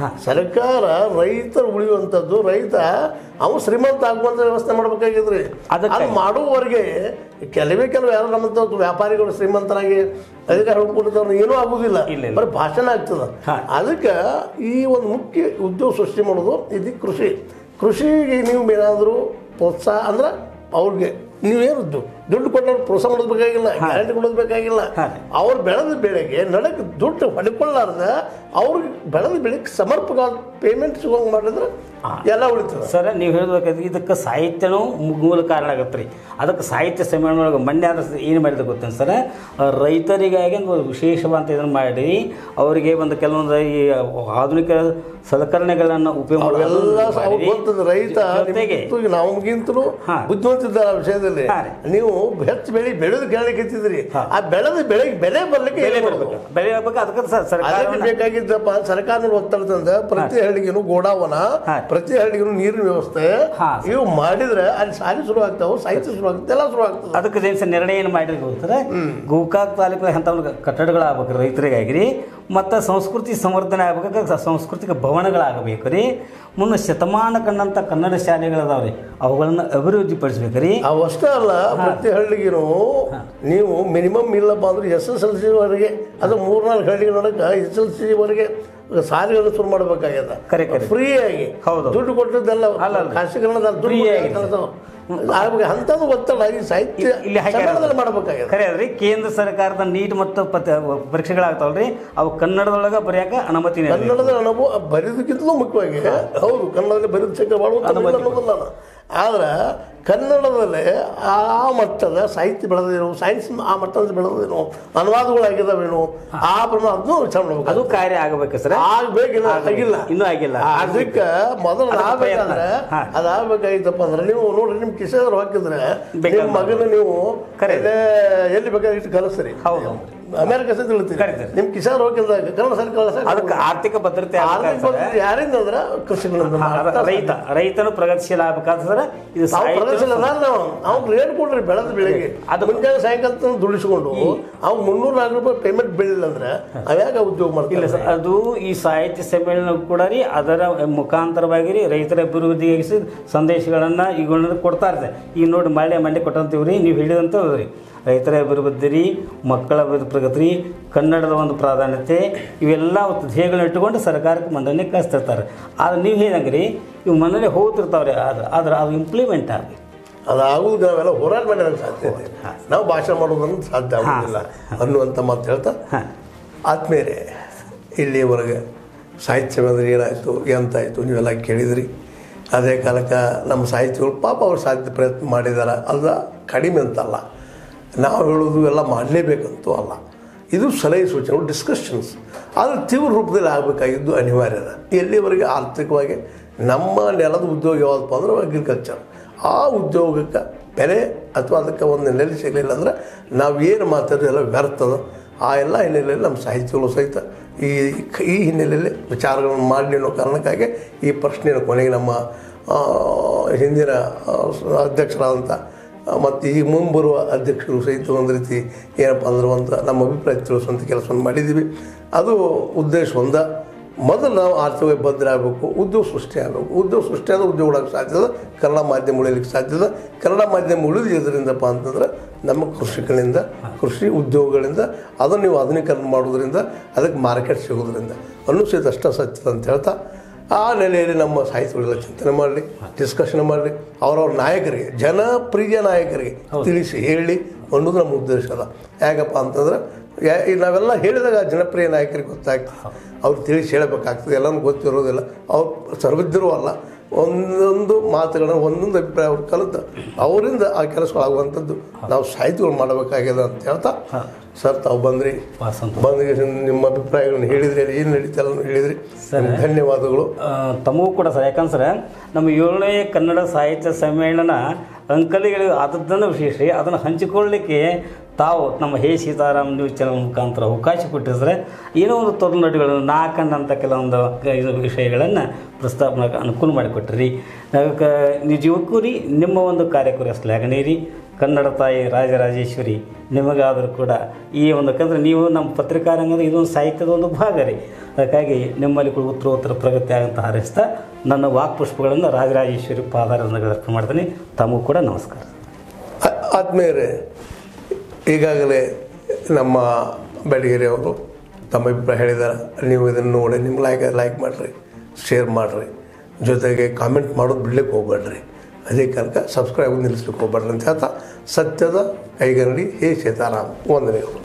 ಸರ್ಕಾರ ರೈತರು ಉಳಿಯುವಂಥದ್ದು ರೈತ ಅವ ಶ್ರೀಮಂತ ಆಗುವಂಥ ವ್ಯವಸ್ಥೆ ಮಾಡ್ಬೇಕಾಗಿದ್ರಿ
ಅದಕ್ಕೆ-
ಅದು ಮಾಡುವವರೆಗೆ ಕೆಲವೇ ಕೆಲವು ಯಾರು ನಮ್ಮಂತ ವ್ಯಾಪಾರಿಗಳು ಶ್ರೀಮಂತರಾಗಿ ಅಧಿಕಾರ ಹುಡ್ಕೊಂಡಿದ್ದವ್ರು ಏನೂ ಆಗುದಿಲ್ಲ
ಇಲ್ಲ, ಇಲ್ಲ.
ಬರೀ ಭಾಷಣ ಆಗ್ತದ
ಹಾಂ.
ಅದಕ್ಕೆ ಈ ಒಂದು ಮುಖ್ಯ ಉದ್ಯೋಗ ಸೃಷ್ಟಿ ಮಾಡೋದು ಇದು ಕೃಷಿ ಕೃಷಿಗೆ ನೀವು ಏನಾದರೂ ಪ್ರೋತ್ಸಾಹ ಅಂದ್ರೆ ಅವ್ರಿಗೆ ನೀವೇನು ದು- ದುಡ್ಡು ಕೊಟ್ಟವ್ರು ಪ್ರೋತ್ಸಾಹ ಮಾಡೋದು ಬೇಕಾಗಿಲ್ಲ ಗ್ಯಾರಂಟಿ ಕೊಡೋದು ಬೇಕಾಗಿಲ್ಲ
ಹಾಂ.
ಅವ್ರು ಬೆಳೆದ ಬೆಳೆಗೆ ನಡಕ್ಕೆ ದುಡ್ಡು ಹೊಡ್ಕೊಳ್ಳಾರ್ದ ಅವ್ರಿಗೆ ಬೆಳೆದ ಬೆಳೆಗೆ ಸಮರ್ಪಕವಾದ ಪೇಮೆಂಟ್ ಸಿಗೋಂಗೆ ಮಾಡಿದ್ರೆ ಎಲ್ಲ ಉಳಿತದೆ
ಸರ್ ನೀವು ಹೇಳ್ಬೇಕಾದ್ರೆ ಇದಕ್ಕೆ ಸಾಹಿತ್ಯನೂ ಮೂಲ ಕಾರಣ ಆಗತ್ತೆ ರೀ ಅದಕ್ಕೆ ಸಾಹಿತ್ಯ ಸಮ್ಮೇಳನ ಒಳಗೆ ಮೊನ್ನೆ ಆದ್ರೆ ಏನು ಮಾಡಿದ್ರೆ ಗೊತ್ತೇನು ಸರ್ ರೈತರಿಗಾಗಿ ಒಂದು ವಿಶೇಷವಾದ ಇದನ್ನು ಮಾಡಿ ಅವರಿಗೆ ಒಂದು ಕೆಲವೊಂದು ಈ ಆಧುನಿಕ ಸಲಕರಣೆಗಳನ್ನು ಉಪಯೋಗ ಮಾಡೋದು
ಎಲ್ಲ ಅವ್ರು
ಮಾಡಿ,
ಗೊತ್ತದ ರೈತ
ಜೊತೆಗೆ
ನಿಮ್ಗಿಂತಲೂ ನಮಗಿಂತಲೂ
ಹಾಂ.
ಬುದ್ಧಿವಂತಿದ್ದಾರೆ ಆ ವಿಷಯದಲ್ಲಿ
ಹಾಂ ರೀ.
ನೀವು ಹೆಚ್ಚು ಬೆಳೆ ಬೆಳೆದು ಕೇಳಲಿಕ್ಕೆ ಆ ಬೆಳೆದ ಬೆಳೆಗೆ ಬೆಲೆ ಬರ್ಲಿಕ್ಕೆ
ಬೆಲೆ
ಏನು
ಬರಬೇಕು
ಮಾಡ್ಬೇಕು?
ಬೆಲೆ ಆಗ್ಬೇಕು ಅದಕ್ಕೆ ಸರ್
ಅದಕ್ಕೆ
ಸರ್ಕಾರ
ಬೇಕಾಗಿದ್ದಪ್ಪ ಸರ್ಕಾರದ ಒತ್ತಡದಿಂದ ಪ್ರತಿ ಹಳ್ಳಿಗೂ ಗೋಡಾವನ
ಹಾಂ.
ಪ್ರತಿ ಹಳ್ಳಿಗೂ ನೀರಿನ ವ್ಯವಸ್ಥೆ
ಹಾಂ.
ಇವು ಮಾಡಿದ್ರೆ ಅಲ್ಲಿ ಸಾಲಿ ಶುರು ಆಗ್ತಾವ ಸಾಹಿತ್ಯ ಶುರು ಆಗ್ತದೆ ಎಲ್ಲ ಶುರು ಆಗ್ತದೆ
ಅದಕ್ಕೆ ಏನು ಸರ್ ನಿರ್ಣಯ ಏನು ಮಾಡಿರಿ ಗೊತ್ತಾರೆ ಗೋಕಾಕ್ ತಾಲೂಕಿನ ಅಂಥ ಒಂದು ಕಟ್ಟಡಗಳಾಗಬೇಕು ರೈತರಿಗಾಗಿ ರೀ ಮತ್ತು ಸಂಸ್ಕೃತಿ ಸಂವರ್ಧನೆ ಆಗ್ಬೇಕಾದ್ರೆ ಸ- ಸಾಂಸ್ಕೃತಿಕ ಭವನಗಳಾಗಬೇಕು ರೀ ಮುಂದೆ ಶತಮಾನ ಕಂಡಂಥ ಕನ್ನಡ ಶಾಲೆಗಳದಾವ ರೀ ಅವುಗಳನ್ನು ಅಭಿವೃದ್ಧಿಪಡಿಸ್ಬೇಕು ರೀ
ಅವಷ್ಟೇ ಅಲ್ಲ ಪ್ರತಿ ಹಳ್ಳಿಗೂ ನೀವು ಮಿನಿಮಮ್ ಇಲ್ಲಪ್ಪ ಅಂದ್ರೆ ಎಸ್ ಎಸ್ ಎಲ್ ಸಿ ವರೆಗೆ ಅದು ಮೂರ್ನಾಲ್ಕು ಹಳ್ಳಿಗೆ ನೋಡಕ್ಕೆ ಎಸ್ ಎಲ್ ಸಿ ವರೆಗೆ ಸಾಲಿಗಳನ್ನು ಶುರು ಮಾಡಬೇಕಾಗ್ಯದ
ಕರೆ, ಕರೆ.
ಫ್ರೀ ಆಗಿ
ಹೌದು.
ದುಡ್ಡು ಕೊಟ್ಟದ್ದೆಲ್ಲ
ಅಲ್ಲ, ಅಲ್ಲ.
ಖಾಸಗೀಕರಣದ ದುಡ್ಡು
Free
ಕೊಟ್ಟು
ಆಗಿ.
ಕೆಲಸ ಆಗ್ಬೇಕು ಅಂಥದ್ದು ಒತ್ತಡ ಈ ಸಾಹಿತ್ಯ
ಇಲ್ಲಿ ಹಾಗೆ
ಸಮ್ಮೇಳನದಲ್ಲಿ ಮಾಡಬೇಕಾಗ್ಯದ
ಖರೆ ಅದ್ರಿ ಕೇಂದ್ರ ಸರ್ಕಾರದ ನೀಟ್ ಮತ್ತು ಪತ ಪರೀಕ್ಷೆಗಳಾಗ್ತಾವಲ್ರಿ ಅವು ಕನ್ನಡದೊಳಗೆ ಬರೆಯಾಕ ಅನುಮತಿ ಇಲ್ಲ.
ಕನ್ನಡದ ಅನುಭವ ಬರೆದಕ್ಕಿಂತಲೂ ಮುಖ್ಯವಾಗಿ ಹೌದು ಕನ್ನಡದಲ್ಲಿ ಬರೆದ ಶಕ್ತಿ ಮಾಡುವಂತ ಅನ್ನೋದಲ್ಲ ನಾನು. ಆದ್ರೆ ಕನ್ನಡದಲ್ಲಿ ಆ ಮಟ್ಟದ ಸಾಹಿತ್ಯ ಬೆಳೆದೇನು ಸೈನ್ಸ್ ಆ ಮಟ್ಟದಲ್ಲಿ ಬೆಳೆದೇನು ಅನುವಾದಗಳಾಗಿದ್ದಾವೇನು ಆ ಪ್ರಮಾಣ ಅದನ್ನು ವಿಚಾರ ಮಾಡ್ಬೇಕು
ಅದು ಕಾರ್ಯ ಆಗಬೇಕು ಸರ್
ಆಗ್ಬೇಕಿಲ್ಲ ಆಗಿಲ್ಲ
ಇನ್ನೂ ಆಗಿಲ್ಲ
ಅದಕ್ಕೆ ಮೊದಲು
ಅದಕ್ಕೆ
ಆಗ್ಬೇಕಂದ್ರೆ
ಪ್ರಯತ್ನ. ಹಾ.
ಅದಾಗಬೇಕಾಗಿತ್ತಪ್ಪ ಅಂದ್ರೆ ನೀವು ನೋಡ್ರಿ ನಿಮ್ ಕಿಸೆದ್ರು ಹಾಕಿದ್ರೆ
ಬೇಕಾದ್ರೆ
ನಿಮ್ಮ ಮಗನ ನೀವು
ಕರೆ.
ಎಲ್ಲೇ ಎಲ್ಲಿ ಬೇಕಾದ್ರೆ ಇಟ್ಟು ಕಲಿಸ್ರಿ
ಹೌದು.
ಅಮೆರಿಕ ಸಹ ತಿಳಿತೀರಿ
ಕರೀತಾರೆ.
ನಿಮ್ ಕಿಸೆದ್ರು ಹೋಗಿದ್ದಾಗ ಕನ್ನಡ ಸರಿ
ಅದಕ್ಕೆ
ಕಳಿಸ
ಆರ್ಥಿಕ ಭದ್ರತೆ
ಆರ್ಥಿಕ
ಆಗ್ಬೇಕಾದ್ರೆ
ಭದ್ರತೆ ಯಾರಿಂದ ಅಂದ್ರೆ ಕೃಷಿಗಳಿಂದ ಮಾತ್ರ
ರೈತ ರೈತನು ಪ್ರಗತಿಶೀಲ ಆಗ್ಬೇಕಾದ್ರೆ ಸರ್ ಇದು
ನಾವು
ಸಾಹಿತ್ಯ
ಪ್ರದರ್ಶನ ನಾವು ಅವ್ನು ರೇಟ್ ಕೊಡ್ರಿ ಬೆಳೆದ ಬೆಳೆಗೆ ಅದು ಮುಂಜಾನೆ ಸಾಯಂಕಾಲ ತನಕ ದುಡಿಸ್ಕೊಂಡು ಅವ್ನು ಮುನ್ನೂರ ನಾಲ್ಕು ರೂಪಾಯಿ ಪೇಮೆಂಟ್ ಬೀಳಿಲ್ಲ ಅಂದ್ರೆ ಅವ್ಯಾಗ ಉದ್ಯೋಗ
ಇಲ್ಲ
ಮಾಡ್ತಿಲ್ಲ
ಸರ್ ಅದು ಈ ಸಾಹಿತ್ಯ ಸಮ್ಮೇಳನ ಕೂಡ ರೀ ಅದರ ಮುಖಾಂತರವಾಗಿ ರೀ ರೈತರ ಅಭಿವೃದ್ಧಿಗೆ ಸಂದೇಶಗಳನ್ನು ಇವುಗಳನ್ನ ಕೊಡ್ತಾ ಇರ್ತಾರೆ ಈಗ ನೋಡಿ ಮಳೆ ಮಂಡೆ ಕೊಟ್ಟಂತೀವಿ ರೀ ನೀವು ಹೇಳಿದಂತ ರೀ ರೈತರ ಅಭಿವೃದ್ಧಿ ರೀ ಮಕ್ಕಳ ಅಭಿವೃದ್ಧಿ ಪ್ರಗತಿ ರೀ ಕನ್ನಡದ ಒಂದು ಪ್ರಾಧಾನ್ಯತೆ ಇವೆಲ್ಲ ಧ್ಯೇಯಗಳನ್ನ ಇಟ್ಟುಕೊಂಡು ಸರ್ಕಾರಕ್ಕೆ ಮನ್ನಣೆ ಕಳಿಸ್ತಿರ್ತಾರೆ ಆದ್ರೆ ನೀವು ಹೇಳಿದಂಗೆ ರೀ ಇವು ಮನ್ನಣೆ ಹೋಗ್ತಿರ್ತಾವ್ರಿ ಆದ್ರೆ ಆದ್ರೆ ಅದು ಇಂಪ್ಲಿಮೆಂಟ್ ಆಗಲಿ
ಅದಾಗುವುದು ನಾವೆಲ್ಲ ಹೋರಾಟ ಮಾಡೋದಕ್ಕೆ ಸಾಧ್ಯ ಇದೆ ನಾವು ಭಾಷಣ ಮಾಡೋದನ್ನು ಸಾಧ್ಯ ಆಗೋದಿಲ್ಲ ಅನ್ನುವಂಥ ಮಾತು ಹೇಳ್ತಾ
ಹಾಂ
ಆತ್ಮೀಯರೇ ಇಲ್ಲಿವರೆಗೆ ಸಾಹಿತ್ಯ ಸಮ್ಮೇಳನ ಏನಾಯಿತು ಎಂತಾಯಿತು ನೀವೆಲ್ಲ ಕೇಳಿದ್ರಿ ಅದೇ ಕಾಲಕ್ಕೆ ನಮ್ಮ ಸಾಹಿತ್ಯಗಳು ಪಾಪ ಅವ್ರು ಸಾಹಿತ್ಯ ಪ್ರಯತ್ನ ಮಾಡಿದಾರೆ ಅಲ್ಲ ಕಡಿಮೆ ಅಂತಲ್ಲ ನಾವು ಹೇಳೋದು ಎಲ್ಲ ಮಾಡಲೇಬೇಕಂತೂ ಅಲ್ಲ ಇದು ಸಲಹೆ ಸೂಚನೆ ಡಿಸ್ಕಷನ್ಸ್ ಆದರೆ ತೀವ್ರ ರೂಪದಲ್ಲಿ ಆಗಬೇಕಾಗಿದ್ದು ಅನಿವಾರ್ಯ ಅದ ಎಲ್ಲಿವರೆಗೆ ಆರ್ಥಿಕವಾಗಿ ನಮ್ಮ ನೆಲದ ಉದ್ಯೋಗ ಯಾವುದಪ್ಪ ಅಂದ್ರೆ ಅಗ್ರಿಕಲ್ಚರ್ ಆ ಉದ್ಯೋಗಕ್ಕೆ ಬೆಲೆ ಅಥವಾ ಅದಕ್ಕೆ ಒಂದು ನೆಲೆ ಸಿಗಲಿಲ್ಲ ಅಂದ್ರೆ ನಾವು ಏನು ಮಾತಾಡೋದು ಎಲ್ಲ ವ್ಯರ್ಥದ ಆ ಎಲ್ಲ ಹಿನ್ನೆಲೆಯಲ್ಲಿ ನಮ್ಮ ಸಾಹಿತ್ಯಗಳು ಸಹಿತ ಈ ಈ ಹಿನ್ನೆಲೆಯಲ್ಲಿ ವಿಚಾರಗಳನ್ನು ಮಾಡಲಿ ಅನ್ನೋ ಕಾರಣಕ್ಕಾಗಿ ಈ ಪ್ರಶ್ನೆಯನ್ನು ಕೊನೆಗೆ ನಮ್ಮ ಆ, ಹಿಂದಿನ ಆ, ಅಧ್ಯಕ್ಷರಾದಂಥ ಮತ್ತು ಈ ಮುಂಬರುವ ಅಧ್ಯಕ್ಷರು ಸಹಿತ ಒಂದು ರೀತಿ ಏನಪ್ಪ ಅಂದ್ರೆ ಒಂದು ನಮ್ಮ ಅಭಿಪ್ರಾಯ ತಿಳಿಸುವಂಥ ಕೆಲಸವನ್ನು ಮಾಡಿದ್ದೀವಿ ಅದು ಉದ್ದೇಶ ಒಂದ ಮೊದಲು ನಾವು ಆರ್ಥಿಕವಾಗಿ ಭದ್ರ ಆಗಬೇಕು ಉದ್ಯೋಗ ಸೃಷ್ಟಿ ಆಗಬೇಕು ಉದ್ಯೋಗ ಸೃಷ್ಟಿ ಆದ ಉದ್ಯೋಗ ಉಳಕ್ಕೆ ಸಾಧ್ಯದ ಕನ್ನಡ ಮಾಧ್ಯಮ ಉಳಿಲಿಕ್ಕೆ ಸಾಧ್ಯದ ಕನ್ನಡ ಮಾಧ್ಯಮ ಉಳಿದು ಇದರಿಂದಪ್ಪ ಅಂತಂದ್ರೆ ನಮ್ಮ ಕೃಷಿಗಳಿಂದ ಕೃಷಿ ಉದ್ಯೋಗಗಳಿಂದ ಅದನ್ನು ನೀವು ಆಧುನೀಕರಣ ಮಾಡೋದ್ರಿಂದ ಅದಕ್ಕೆ ಮಾರ್ಕೆಟ್ ಸಿಗೋದ್ರಿಂದ ಅನ್ನೂ ಸಹಿತ ಅಷ್ಟ ಸತ್ಯದ ಅಂತ ಹೇಳ್ತಾ ಆ ನೆಲೆಯಲ್ಲಿ ನಮ್ಮ ಸಾಹಿತ್ಯಗಳೆಲ್ಲ ಚಿಂತನೆ ಮಾಡಲಿ ಡಿಸ್ಕಷನ್ ಮಾಡಲಿ ಅವರವ್ರ ನಾಯಕರಿಗೆ ಜನಪ್ರಿಯ ನಾಯಕರಿಗೆ ತಿಳಿಸಿ ಹೇಳಿ ಅನ್ನೋದು ನಮ್ಮ ಉದ್ದೇಶ ಅದ ಯಾಕಪ್ಪ ಅಂತಂದ್ರೆ ಯಾ- ಈ ನಾವೆಲ್ಲ ಹೇಳಿದಾಗ ಜನಪ್ರಿಯ ನಾಯಕರಿಗೆ ಗೊತ್ತಾಗ್ತದೆ ಅವ್ರು ತಿಳಿಸಿ ಹೇಳಬೇಕಾಗ್ತದೆ ಎಲ್ಲನೂ ಗೊತ್ತಿರೋದಿಲ್ಲ ಅವ್ರು ಸರ್ವಜ್ಞರು ಅಲ್ಲ ಒಂದೊಂದು ಮಾತುಗಳನ್ನ ಒಂದೊಂದು ಅಭಿಪ್ರಾಯ ಅವ್ರು ಕಲಿತು ಅವರಿಂದ ಆ ಕೆಲಸಗಳಾಗುವಂಥದ್ದು ನಾವು ಸಾಹಿತ್ಯಗಳು ಮಾಡಬೇಕಾಗಿದೆ ಅಂತ ಹೇಳ್ತಾ ಸರ್ ತಾವು ಬಂದ್ರಿ
ಭಾಳ ಸಂತೋಷ
ಬಂದ ನಿಮ್ಮ ಅಭಿಪ್ರಾಯಗಳನ್ನು ಹೇಳಿದ್ರಿ ಅದು ಏನು ನಡೀತಲ್ಲ ಹೇಳಿದ್ರಿ ಧನ್ಯವಾದಗಳು
ಆ, ತಮಗೂ ಕೂಡ ಸರ್ ಯಾಕಂದ್ರೆ ನಮ್ಮ ಏಳನೇ ಕನ್ನಡ ಸಾಹಿತ್ಯ ಸಮ್ಮೇಳನ ಅಂಕಲಿಗಳಿಗೆ ಆದದ್ದನ್ನು ವಿಶೇಷ ರೀ ಅದನ್ನು ಹಂಚಿಕೊಳ್ಳಲಿಕ್ಕೆ ತಾವು ನಮ್ಮ ಹೇ ಸೀತಾರಾಮ್ ನ್ಯೂಸ್ ಚಾನಲ್ ಮುಖಾಂತರ ಅವಕಾಶ ಕೊಟ್ಟಿದ್ರೆ ಏನೋ ಒಂದು ತೊಡನಾಡುಗಳನ್ನು ನಾ ಕಂಡಂಥ ಕೆಲವೊಂದು ಕ- ಇದು ವಿಷಯಗಳನ್ನು ಪ್ರಸ್ತಾಪನೆ ಅನುಕೂಲ ಮಾಡಿಕೊಟ್ರಿ ಅದಕ್ಕೆ ನಿಜಕ್ಕೂ ರೀ ನಿಮ್ಮ ಒಂದು ಕಾರ್ಯಕ್ರಮ ಶ್ಲಾಘನೆ ರೀ ಕನ್ನಡ ತಾಯಿ ರಾಜರಾಜೇಶ್ವರಿ ನಿಮಗಾದರೂ ಕೂಡ ಈ ಒಂದು ಯಾಕಂದ್ರೆ ನೀವು ನಮ್ಮ ಪತ್ರಿಕಾ ರಂಗದ ಇದೊಂದು ಸಾಹಿತ್ಯದ ಒಂದು ಭಾಗ ರೀ ಅದಕ್ಕಾಗಿ ನಿಮ್ಮಲ್ಲಿ ಕೂಡ ಉತ್ತರೋತ್ತರ ಪ್ರಗತಿ ಆಗಂತ ಹಾರೈಸ್ತಾ ನನ್ನ ವಾಕ್ಪುಷ್ಪಗಳನ್ನು ರಾಜರಾಜೇಶ್ವರಿ ಪಾದಾರವನ್ನು ಅರ್ಪಣೆ ಮಾಡ್ತೀನಿ ತಮಗೂ ಕೂಡ ನಮಸ್ಕಾರ
ಆ- ಆತ್ಮೀಯರೇ ಈಗಾಗಲೇ ನಮ್ಮ ಬೆಳಗೆರೆ ಅವರು ತಮ್ಮ ಅಭಿಪ್ರಾಯ ಹೇಳಿದ್ದಾರೆ ನೀವು ಇದನ್ನು ನೋಡಿ ನಿಮ್ಮ ಲೈಕ್ ಲೈಕ್ ಮಾಡಿರಿ ಶೇರ್ ಮಾಡಿರಿ ಜೊತೆಗೆ ಕಾಮೆಂಟ್ ಮಾಡೋದು ಬಿಡ್ಲಿಕ್ಕೆ ಹೋಗ್ಬೇಡ್ರಿ ಅದೇ ಕಾರಣಕ್ಕೆ ಸಬ್ಸ್ಕ್ರೈಬ್ ನಿಲ್ಲಿಸ್ಲಿಕ್ಕೆ ಹೋಗ್ಬೇಡ್ರಿ ಅಂತ ಹೇಳ್ತಾ ಸತ್ಯದ ಕೈಗನ್ನಡಿ ಹೇ ಸೀತಾರಾಮ್ ವಂದನೆಗಳು